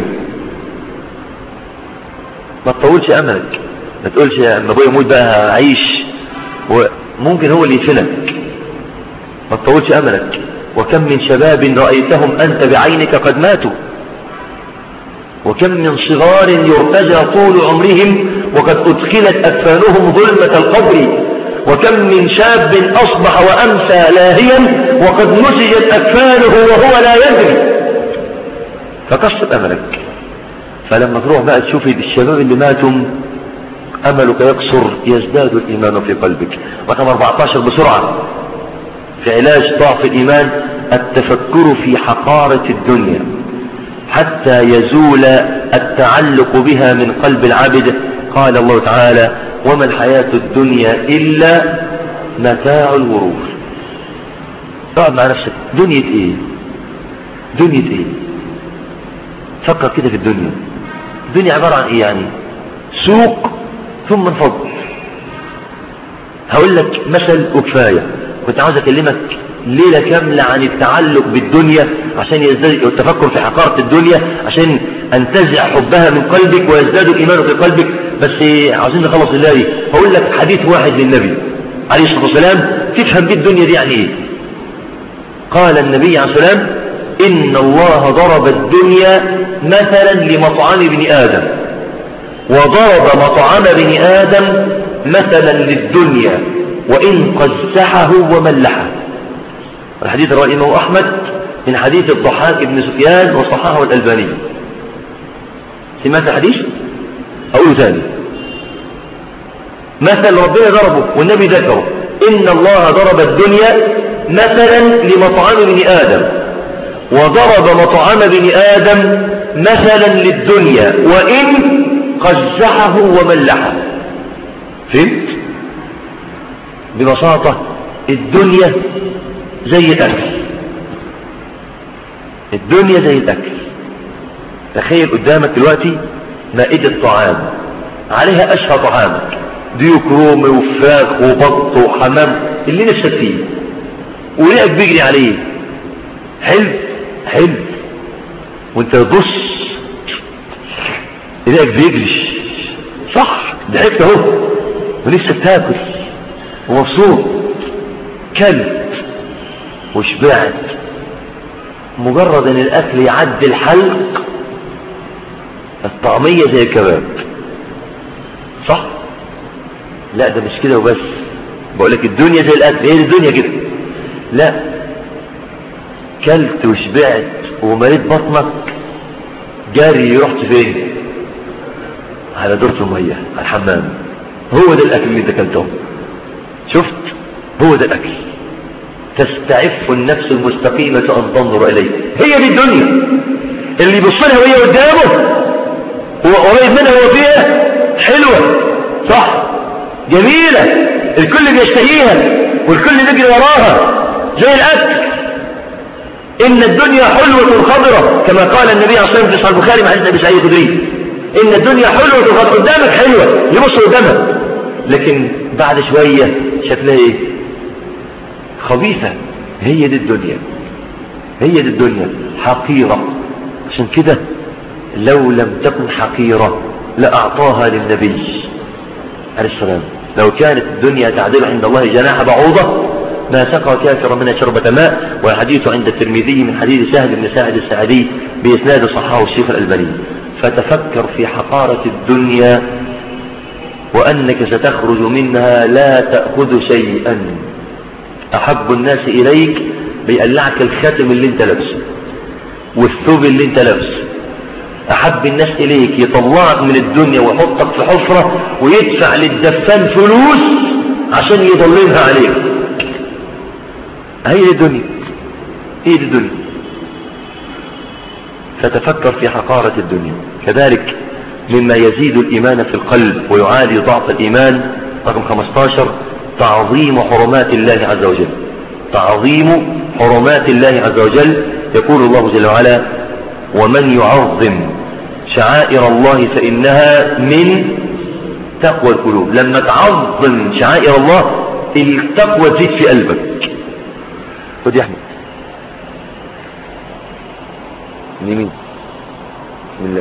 ما تطولش أملك ما تقولش يا أما أبويا يموت بقى عيش وممكن هو اللي يفنك ما تطولش أملك وكم من شباب رأيتهم أنت بعينك قد ماتوا وكم من صغار يرتجى طول عمرهم وقد أدخلت أكفانهم ظلمة القبر وكم من شاب أصبح وأمسى لاهيا وقد نسجت أكفانه وهو لا يدري فقصد أملك فلما تروح بقى تشوف الشباب اللي ماتوا أملك يقصر يزداد الإيمان في قلبك رقم 14 بسرعة في علاج ضعف الإيمان التفكر في حقارة الدنيا حتى يزول التعلق بها من قلب العبد قال الله تعالى وما الحياة الدنيا إلا متاع الغرور اقعد مع نفسك دنيا ايه دنيا ايه فكر كده في الدنيا الدنيا عبارة عن ايه يعني سوق ثم انفضل هقول لك مثل وكفاية كنت عاوز اكلمك ليلة كاملة عن التعلق بالدنيا عشان يزداد التفكر في حقارة الدنيا عشان انتزع حبها من قلبك ويزداد الايمان في قلبك بس عاوزين نخلص الليلة هقول لك حديث واحد للنبي عليه الصلاة والسلام تفهم بيه الدنيا دي يعني ايه قال النبي عليه الصلاة والسلام إن الله ضرب الدنيا مثلا لمطعم ابن آدم وضرب مطعم ابن آدم مثلا للدنيا وإن قزحه وملحه الحديث رواه الإمام أحمد من حديث الضحاك بن سفيان وصححه الألباني سمعت الحديث أقوله ثاني مثل ربنا ضربه والنبي ذكره إن الله ضرب الدنيا مثلا لمطعم ابن آدم وضرب مطعم ابن آدم مثلا للدنيا وإن قزحه وملحه فهمت ببساطة الدنيا زي الأكل الدنيا زي الأكل تخيل قدامك دلوقتي مائدة طعام عليها أشهى طعامك ديوك رومي وفاخ وبط وحمام اللي نفسك فيه وريقك بيجري عليه حلو حلو وانت تبص ريقك بيجري صح ضحكت اهو ونفسك تاكل ومبسوط كلت وشبعت مجرد ان الاكل يعدي الحلق الطعمية زي الكباب صح لا ده مش كده وبس بقول لك الدنيا زي الاكل هي الدنيا كده لا كلت وشبعت ومريت بطنك جاري رحت فين على دورة المية على الحمام هو ده الاكل اللي انت كلته شفت هو ده الاكل تستعف النفس المستقيمة ان تنظر اليه هي دي الدنيا اللي يبص لها وهي قدامه هو قريب منها هو فيها حلوة صح جميلة الكل بيشتهيها والكل بيجري وراها زي الاكل ان الدنيا حلوة خضرة كما قال النبي عليه الصلاة والسلام في صحيح البخاري مع حديث ابي سعيد الخدري ان الدنيا حلوة خضرة قدامك حلوة يبص قدامك لكن بعد شوية شكلها ايه خبيثة هي دي الدنيا هي دي الدنيا حقيرة عشان كده لو لم تكن حقيرة لأعطاها للنبي عليه السلام لو كانت الدنيا تعدل عند الله جناح بعوضة ما سقى كافرا منها شربة ماء والحديث عند الترمذي من حديث سهل بن سعد السعدي بإسناد صحاه الشيخ الألباني فتفكر في حقارة الدنيا وأنك ستخرج منها لا تأخذ شيئا أحب الناس إليك بيقلعك الخاتم اللي انت لابسه والثوب اللي انت لابسه أحب الناس إليك يطلعك من الدنيا ويحطك في حفرة ويدفع للدفان فلوس عشان يضللها عليك هي دي الدنيا هي دي الدنيا فتفكر في حقارة الدنيا كذلك مما يزيد الإيمان في القلب ويعادي ضعف الإيمان رقم 15 تعظيم حرمات الله عز وجل تعظيم حرمات الله عز وجل يقول الله جل وعلا ومن يعظم شعائر الله فإنها من تقوى القلوب لما تعظم شعائر الله التقوى تزيد في قلبك خد يا احمد يمين بسم الله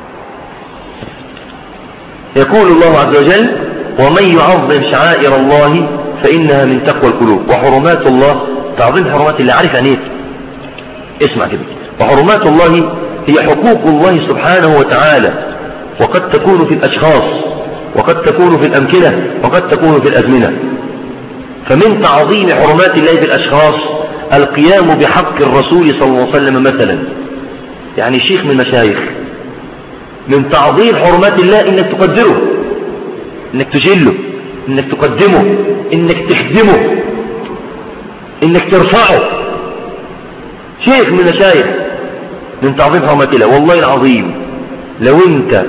يقول الله عز وجل ومن يعظم شعائر الله فإنها من تقوى القلوب وحرمات الله تعظيم حرمات الله عارف يعني ايه اسمع كده وحرمات الله هي حقوق الله سبحانه وتعالى وقد تكون في الأشخاص وقد تكون في الأمكنة وقد تكون في الأزمنة فمن تعظيم حرمات الله في الأشخاص القيام بحق الرسول صلى الله عليه وسلم مثلا يعني شيخ من المشايخ من تعظيم حرمات الله انك تقدره انك تجله انك تقدمه انك تخدمه انك ترفعه شيخ من المشايخ من تعظيم حرمات الله والله العظيم لو انت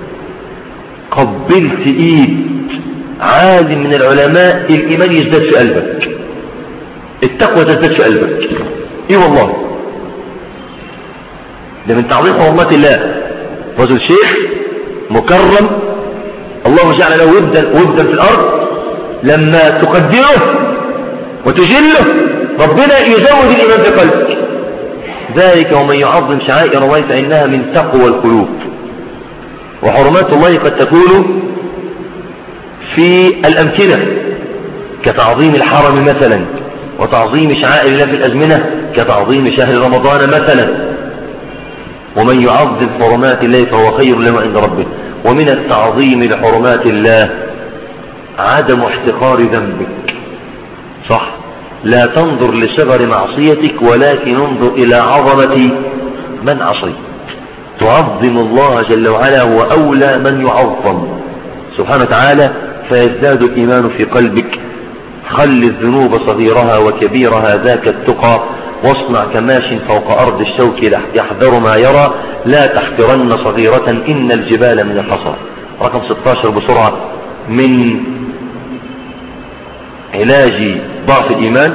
قبلت ايد عالم من العلماء الايمان يزداد في قلبك التقوى تزداد في قلبك ايه والله ده من تعظيم حرمات الله رجل شيخ مكرم الله جعل له ودا ودا في الارض لما تقدره وتجله ربنا يزود الايمان في قلبك ذلك ومن يعظم شعائر الله فانها من تقوى القلوب وحرمات الله قد تكون في الامكنه كتعظيم الحرم مثلا وتعظيم شعائر الله في الازمنه كتعظيم شهر رمضان مثلا ومن يعظم حرمات الله فهو خير له عند ربه ومن التعظيم لحرمات الله عدم احتقار ذنبك صح لا تنظر لصغر معصيتك ولكن انظر إلى عظمة من عصيت تعظم الله جل وعلا هو أولى من يعظم سبحانه وتعالى فيزداد الإيمان في قلبك خل الذنوب صغيرها وكبيرها ذاك التقى واصنع كماش فوق أرض الشوك يحذر ما يرى لا تحقرن صغيرة إن الجبال من الحصى رقم 16 بسرعة من علاج ضعف الإيمان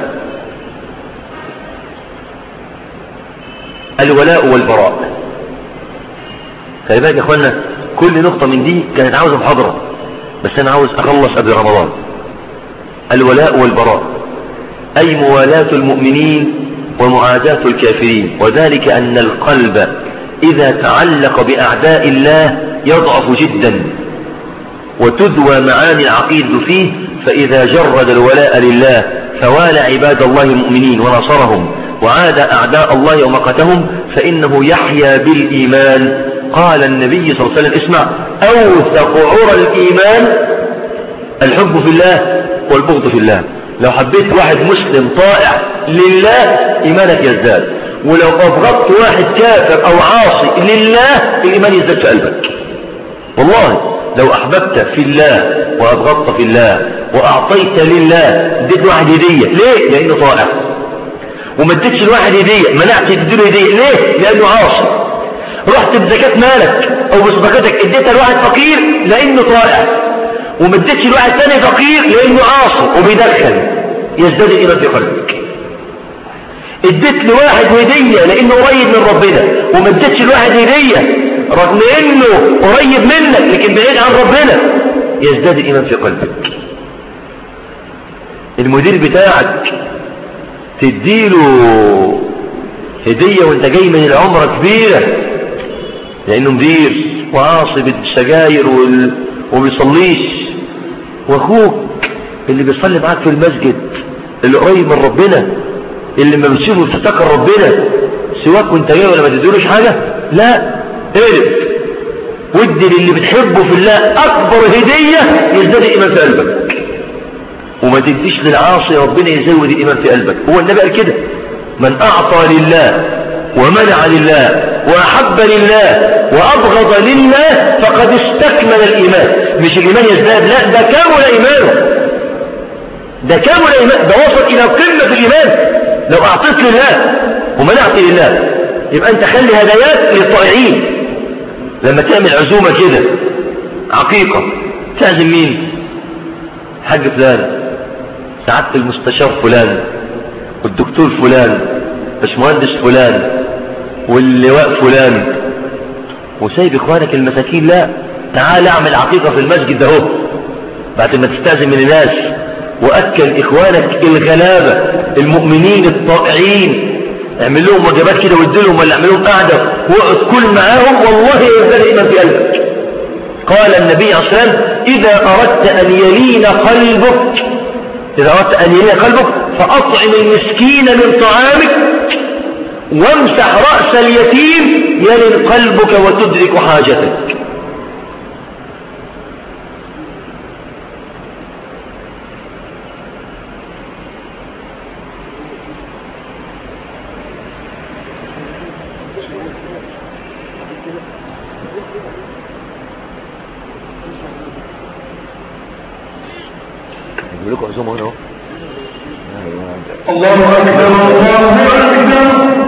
الولاء والبراء خلي بالك يا اخوانا كل نقطة من دي كانت عاوزة محاضرة بس انا عاوز اخلص قبل رمضان الولاء والبراء اي موالاة المؤمنين ومعاداة الكافرين وذلك ان القلب اذا تعلق باعداء الله يضعف جدا وتدوى معاني العقيد فيه فاذا جرد الولاء لله فوالى عباد الله المؤمنين ونصرهم وعاد اعداء الله ومقتهم فانه يحيا بالايمان قال النبي صلى الله عليه وسلم اسمع أوثق عرى الإيمان الحب في الله والبغض في الله لو حبيت واحد مسلم طائع لله إيمانك يزداد ولو أبغضت واحد كافر أو عاصي لله الإيمان يزداد في قلبك والله لو أحببت في الله وأبغضت في الله وأعطيت لله اديت واحد هدية ليه؟ لأنه طائع وما اديتش الواحد هدية منعت تديله هدية ليه؟ لأنه عاصي رحت بزكاة مالك او بصدقتك اديتها لواحد فقير لانه طائع وما اديتش لواحد ثاني فقير لانه عاصي وبيدخن يزداد الايمان في قلبك اديت لواحد هدية لانه قريب من ربنا وما اديتش لواحد هدية رغم انه قريب منك لكن بعيد عن ربنا يزداد الايمان في قلبك المدير بتاعك تديله هدية وانت جاي من العمرة كبيرة لأنه مدير وعاصي بالسجاير وال... وبيصليش واخوك اللي بيصلي معاك في المسجد اللي قريب من ربنا اللي ما بتشوفه بتفتكر ربنا سواك وانت جاي ولا ما تديلوش حاجة لا اقلب ودي للي بتحبه في الله اكبر هدية يزداد الايمان في قلبك وما تديش للعاصي ربنا يزود الايمان في قلبك هو النبي قال كده من اعطى لله ومنع لله وأحب لله وأبغض لله فقد استكمل الإيمان مش الإيمان يزداد لا ده كامل إيمانه ده كامل إيمان ده وصل إلى قمة الإيمان لو أعطيت لله ومنعت لله يبقى أنت خلي هدايات للطائعين لما تعمل عزومة كده عقيقة تعزم مين حاج فلان سعادة المستشار فلان والدكتور فلان باشمهندس فلان واللواء فلان وسايب اخوانك المساكين لا تعال اعمل عقيقة في المسجد ده اهو بعد ما تستأذن من الناس واكل اخوانك الغلابة المؤمنين الطائعين اعمل لهم وجبات كده وادي لهم ولا اعمل لهم قعدة واقعد كل معاهم والله يزداد ايمان في قلبك قال النبي عليه الصلاة والسلام إذا أردت أن يلين قلبك إذا أردت أن يلين قلبك فأطعم المسكين من طعامك وامسح رأس اليتيم يلن قلبك وتدرك حاجتك الله أكبر الله أكبر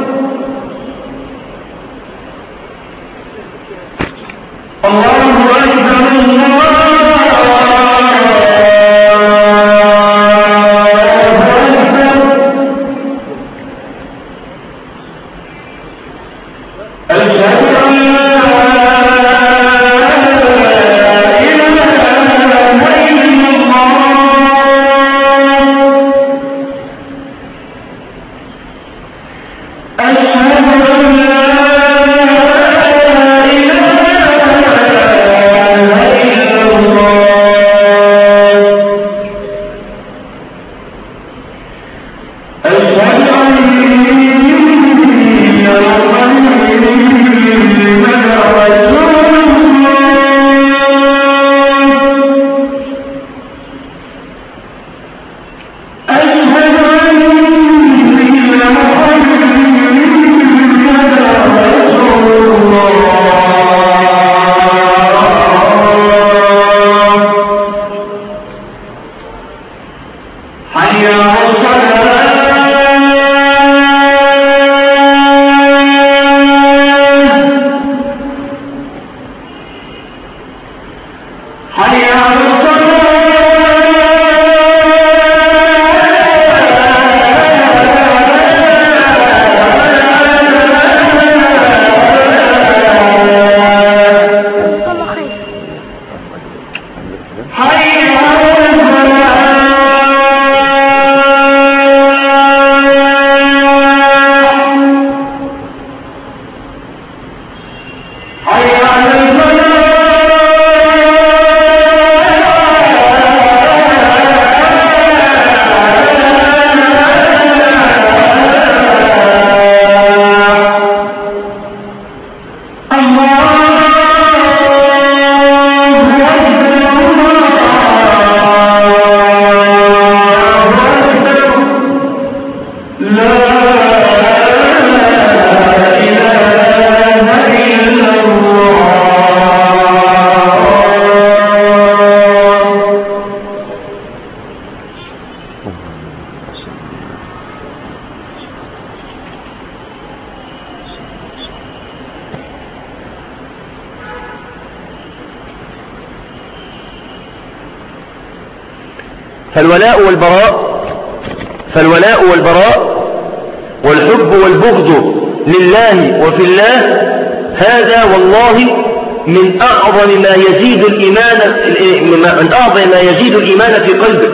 فالولاء والبراء فالولاء والبراء والحب والبغض لله وفي الله هذا والله من أعظم ما يزيد الإيمان من أعظم ما يزيد الإيمان في قلبك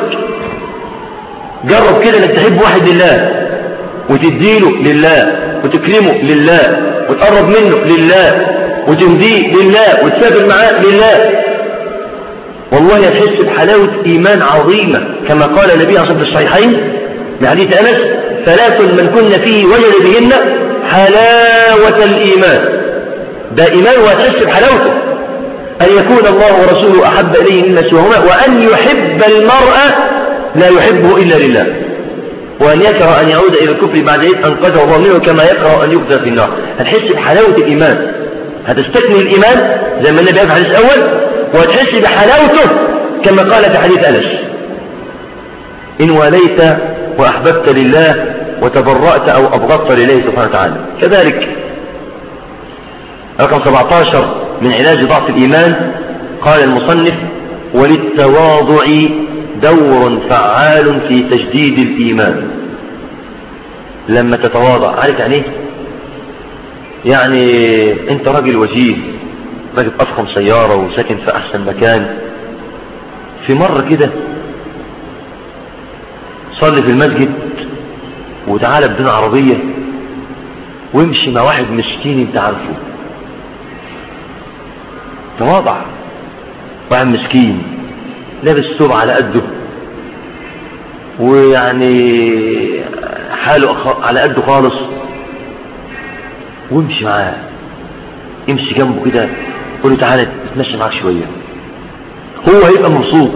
جرب كده انك تحب واحد لله وتديله لله وتكرمه لله وتقرب منه لله وتهديه لله وتسافر معاه لله والله هتحس بحلاوة إيمان عظيمة كما قال النبي صلى الله عليه وسلم في الصحيحين بحديث أنس ثلاث من كن فيه وجد بهن حلاوة الإيمان ده إيمان وهتحس بحلاوته أن يكون الله ورسوله أحب إليه مما سواهما وأن يحب المرأة لا يحبه إلا لله وأن يكره أن يعود إلى الكفر بعد إذ أنقذه الله منه كما يكره أن يقذف في النار هتحس بحلاوة الإيمان هتستكمل الإيمان زي ما النبي قال في الحديث الأول وتحس بحلاوته كما قال في حديث أنس إن واليت وأحببت لله وتبرأت أو أبغضت لله سبحانه وتعالى كذلك رقم 17 من علاج ضعف الإيمان قال المصنف وللتواضع دور فعال في تجديد الإيمان لما تتواضع عارف يعني ايه يعني انت راجل وجيه راجل أفخم سيارة وساكن في أحسن مكان في مرة كده صلي في المسجد وتعالى بدون عربية وامشي مع واحد مسكين انت عارفه تواضع واحد مسكين لابس ثوب على قده ويعني حاله على قده خالص وامشي معاه امشي جنبه كده قول له تعالى اتمشى معاك شويه هو هيبقى مبسوط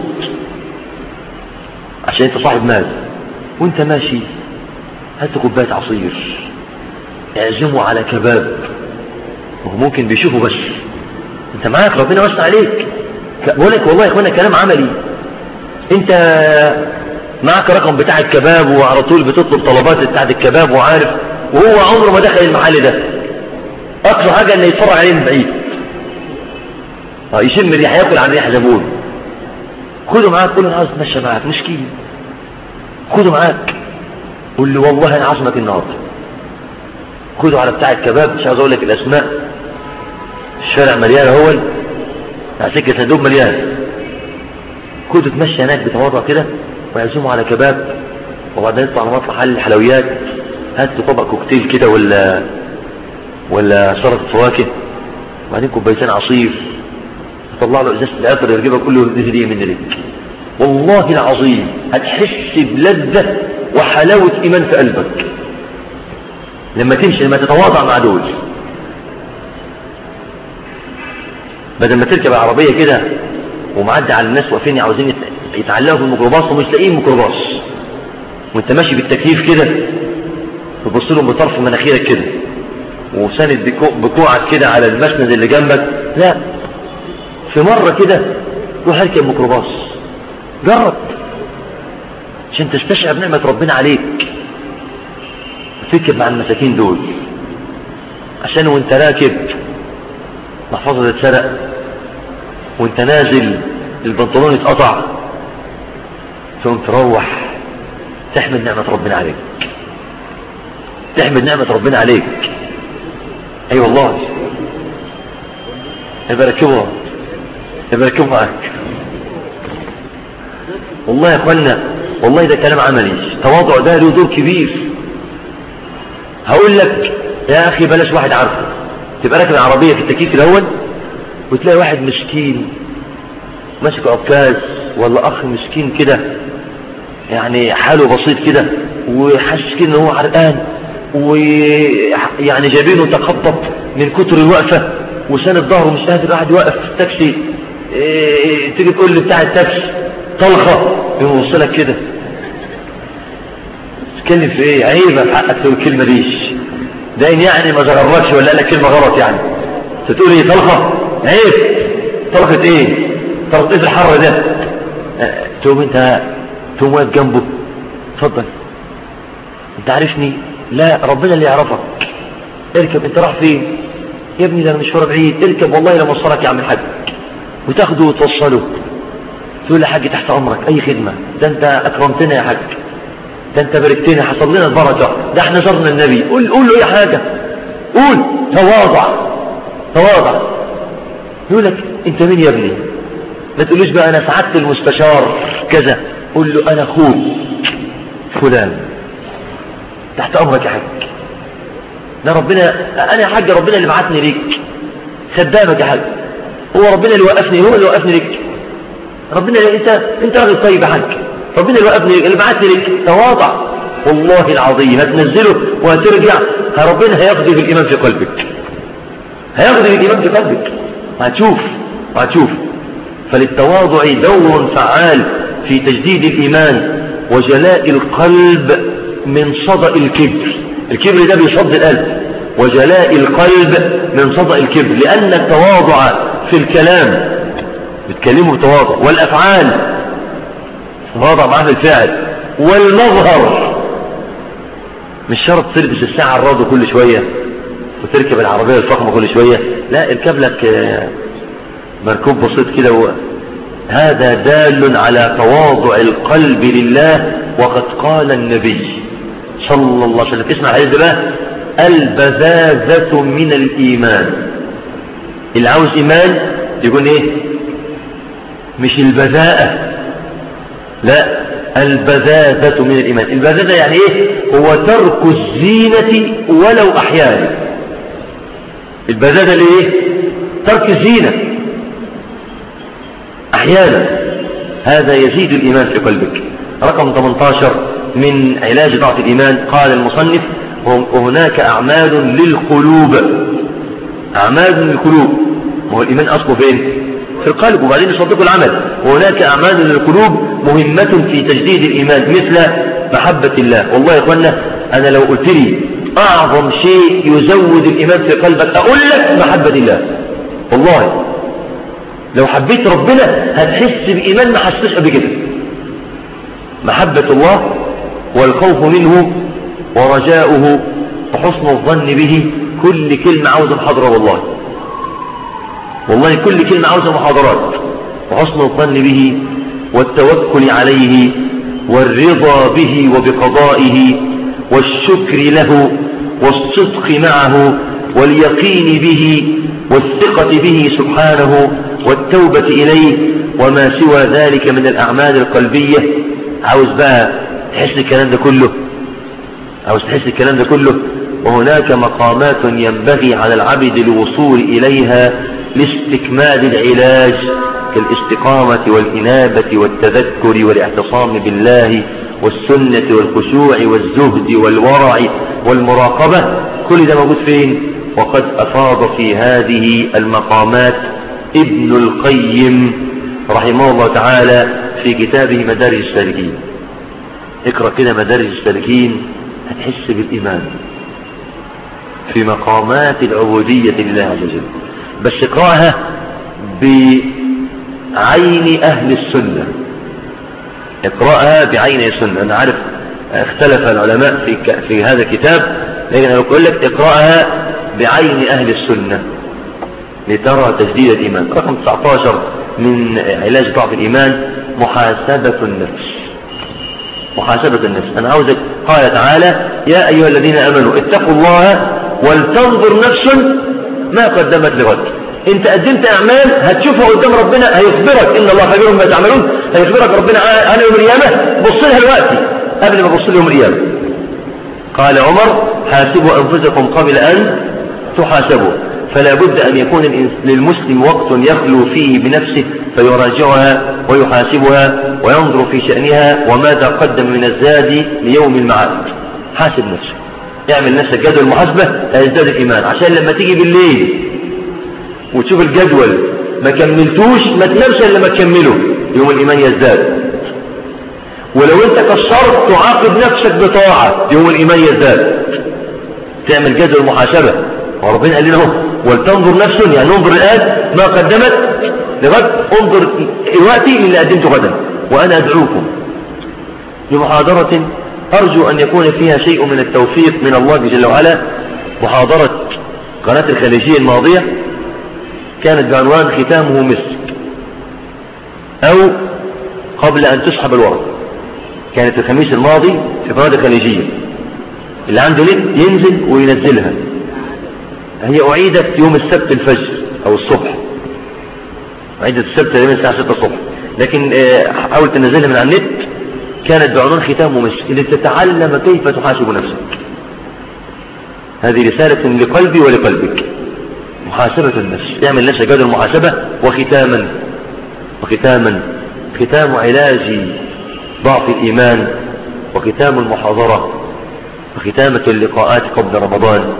عشان انت صاحب مال وانت ماشي هات كوبايه عصير اعزمه على كباب وهو ممكن بيشوفه بس انت معاك ربنا وسع عليك بقول لك والله يا اخوانا كلام عملي انت معك رقم بتاع الكباب وعلى طول بتطلب طلبات بتاعت الكباب وعارف وهو عمره ما دخل المحل ده اقصى حاجه انه يتفرج عليه من بعيد اه يشم الريحه ياكل عن ريحه زبون خده معاك قول له انا عاوز اتمشى معاك مشكله خده معاك قول له والله انا عازمك النهارده خده على بتاع الكباب مش عاوز اقول لك الاسماء الشارع مليان اهو على سكه صندوق مليان خده تمشي هناك بتواضع كده ويعزمه على كباب وبعدين يطلع على مطلع حل الحلويات هات طبق كوكتيل كده ولا ولا سلطه فواكه وبعدين كوبايتين عصير طلع له ازازه العطر يرجبها كله دي هديه من لك والله العظيم هتحس بلذه وحلاوه ايمان في قلبك لما تمشي لما تتواضع مع دول بدل ما تركب العربيه كده ومعدي على الناس واقفين عاوزين يتعلقوا في الميكروباص ومش لاقيين ميكروباص وانت ماشي بالتكييف كده تبص لهم بطرف مناخيرك كده وساند بكوعك كده على المسند اللي جنبك لا في مرة كده روح اركب ميكروباص جرب عشان تستشعر نعمة ربنا عليك تركب مع المساكين دول عشان وانت راكب محفظة تتسرق وانت نازل البنطلون اتقطع ثم تروح تحمد نعمة ربنا عليك تحمد نعمة ربنا عليك اي أيوة والله يبقى ركبه يبقى ركبه معاك والله يا اخوانا والله ده كلام عملي التواضع ده له دور كبير هقول لك يا اخي بلاش واحد عارفه تبقى راكب العربية في التكييف الاول وتلاقي واحد مسكين ماسك عكاز ولا اخ مسكين كده يعني حاله بسيط كده وحاسس كده ان هو عرقان ويعني جايبينه تخطط من كتر الوقفه وساند ظهره مش قادر قاعد يوقف في التاكسي إيه تيجي تقول لي بتاع التاكسي طلقه يوصلك كده تتكلم في ايه عيبه في حقك تقول الكلمه ديش ده إن يعني ما زغركش ولا قال لك كلمه غلط يعني تقول ايه طلقه عيب طلقه ايه طلقه ايه في الحر ده أه، تقوم انت تقوم واقف جنبه اتفضل انت عارفني لا ربنا اللي يعرفك اركب انت راح فين يا ابني ده مشوار بعيد اركب والله لما وصلك يا عم الحاج وتاخده وتوصله تقول له حاج تحت امرك اي خدمة ده انت اكرمتنا يا حاج ده انت باركتنا حصل لنا البركة ده احنا زرنا النبي قول قول له اي حاجة قول تواضع تواضع يقول لك انت مين يا ابني ما تقولوش بقى انا سعدت المستشار كذا قول له انا اخوك فلان تحت امرك يا حاج ده ربنا انا يا حاج ربنا اللي بعتني ليك خدامك يا حاج هو ربنا اللي وقفني هو اللي وقفني ليك ربنا اللي انت انت راجل طيب يا حاج ربنا اللي وقفني اللي بعتني ليك تواضع والله العظيم هتنزله وهترجع ربنا هيقضي بالايمان في قلبك هيقضي بالايمان في قلبك هتشوف هتشوف فللتواضع دور فعال في تجديد الإيمان وجلاء القلب من صدأ الكبر الكبر ده بيصد القلب وجلاء القلب من صدأ الكبر لأن التواضع في الكلام بتكلمه بتواضع والأفعال تواضع معاه في الفعل والمظهر مش شرط تلبس الساعة الراضي كل شوية وتركب العربية الفخمة كل شوية لا اركب لك مركوب بسيط كده هذا دال على تواضع القلب لله وقد قال النبي صلى الله عليه وسلم اسمع الحديث بقى البذاذة من الإيمان اللي عاوز إيمان يقول إيه مش البذاءة لا البذاذة من الإيمان البذاذة يعني إيه هو ترك الزينة ولو أحيانا البذاذة ليه ترك الزينة أحيانا هذا يزيد الإيمان في قلبك رقم 18 من علاج ضعف الإيمان قال المصنف وهناك أعمال للقلوب أعمال للقلوب وهو الإيمان أصله فين في القلب وبعدين يصدقوا العمل وهناك أعمال للقلوب مهمة في تجديد الإيمان مثل محبة الله والله يا أخوانا أنا لو قلت لي أعظم شيء يزود الإيمان في قلبك أقول لك محبة الله والله لو حبيت ربنا هتحس بإيمان ما حسيتش قبل كده محبة الله والخوف منه ورجاؤه وحسن الظن به كل كلمة عاوزة محاضرة والله والله كل كلمة عاوزة محاضرات وحسن الظن به والتوكل عليه والرضا به وبقضائه والشكر له والصدق معه واليقين به والثقة به سبحانه والتوبة إليه وما سوى ذلك من الأعمال القلبية عاوز بقى تحس الكلام ده كله عاوز تحس الكلام ده كله وهناك مقامات ينبغي على العبد الوصول إليها لاستكمال العلاج كالاستقامة والإنابة والتذكر والاعتصام بالله والسنة والخشوع والزهد والورع والمراقبة كل ده موجود فين وقد أفاض في هذه المقامات ابن القيم رحمه الله تعالى في كتابه مدارج السالكين اقرأ كده مدارج السالكين هتحس بالإيمان في مقامات العبودية لله عز وجل بس اقرأها بعين أهل السنة اقرأها بعين السنة أنا عارف اختلف العلماء في, في هذا الكتاب لكن أنا أقول لك اقرأها بعين أهل السنة لترى تجديد الإيمان رقم 19 من علاج ضعف الإيمان محاسبة النفس محاسبة النفس أنا عاوزك قال تعالى يا أيها الذين أمنوا اتقوا الله ولتنظر نفس ما قدمت لغد انت قدمت اعمال هتشوفها قدام ربنا هيخبرك ان الله خبير ما تعملون هيخبرك ربنا عن يوم القيامه بص لها دلوقتي قبل ما تبص يوم القيامه قال عمر حاسبوا انفسكم قبل ان تحاسبوا فلا بد ان يكون للمسلم وقت يخلو فيه بنفسه فيراجعها ويحاسبها وينظر في شأنها وماذا قدم من الزاد ليوم المعاد حاسب نفسك اعمل نفسك جدول محاسبة هيزداد الإيمان عشان لما تيجي بالليل وتشوف الجدول ما كملتوش ما تنامش الا ما تكمله يوم الإيمان يزداد ولو انت كسرت تعاقب نفسك بطاعة يوم الإيمان يزداد تعمل جدول محاسبة وربنا قال لنا اهو ولتنظر نفس يعني انظر الآن ما قدمت لغد انظر دلوقتي للي قدمته غدا وأنا أدعوكم لمحاضرة أرجو أن يكون فيها شيء من التوفيق من الله جل وعلا محاضرة قناة الخليجية الماضية كانت بعنوان ختامه مسك أو قبل أن تسحب الورق كانت الخميس الماضي في قناة الخليجية اللي عنده نت ينزل وينزلها هي أعيدت يوم السبت الفجر أو الصبح أعيدت السبت تقريبا الساعة 6 الصبح لكن حاول تنزلها من على النت كانت بعنوان ختام مسك لتتعلم كيف تحاسب نفسك هذه رسالة لقلبي ولقلبك محاسبة النفس تعمل نفسك جدول المحاسبة وختاما وختاما ختام علاج ضعف الإيمان وختام المحاضرة وختامة اللقاءات قبل رمضان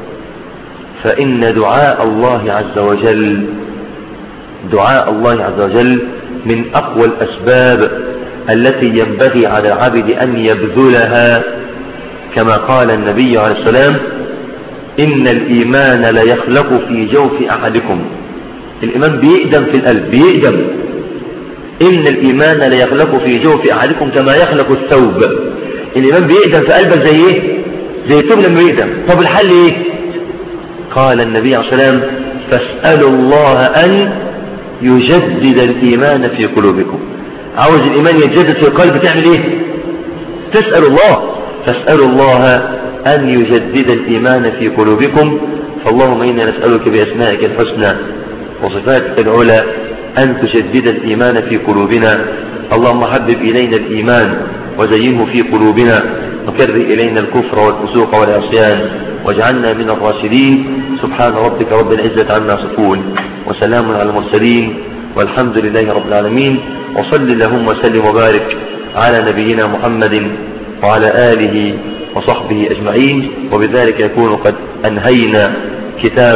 فإن دعاء الله عز وجل دعاء الله عز وجل من أقوى الأسباب التي ينبغي على العبد أن يبذلها كما قال النبي عليه السلام إن الإيمان ليخلق في جوف أحدكم الإيمان بيقدم في القلب بيقدم إن الإيمان ليخلق في جوف أحدكم كما يخلق الثوب الإيمان بيقدم في قلبك زي إيه زي الثوب لما يقدم طب الحل إيه قال النبي عليه السلام فاسألوا الله أن يجدد الإيمان في قلوبكم عاوز الإيمان يتجدد في القلب تعمل إيه تسأل الله فاسألوا الله أن يجدد الإيمان في قلوبكم فاللهم إنا نسألك بأسمائك الحسنى وصفاتك العلى أن تجدد الإيمان في قلوبنا اللهم حبب إلينا الإيمان وزينه في قلوبنا وكره إلينا الكفر والفسوق والعصيان واجعلنا من الراشدين سبحان ربك رب العزة عما يصفون وسلام على المرسلين والحمد لله رب العالمين وصل اللهم وسلم وبارك على نبينا محمد وعلى آله وصحبه أجمعين وبذلك يكون قد أنهينا كتاب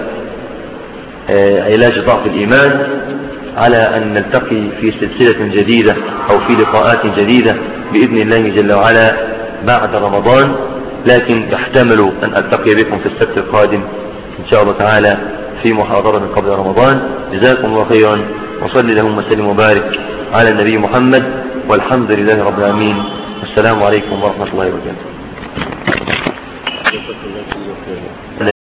علاج ضعف الإيمان على أن نلتقي في سلسلة جديدة أو في لقاءات جديدة بإذن الله جل وعلا بعد رمضان لكن تحتمل أن ألتقي بكم في السبت القادم إن شاء الله تعالى في محاضرة من قبل رمضان جزاكم الله خيرا وصلي لهم وسلم وبارك على النبي محمد والحمد لله رب العالمين والسلام عليكم ورحمة الله وبركاته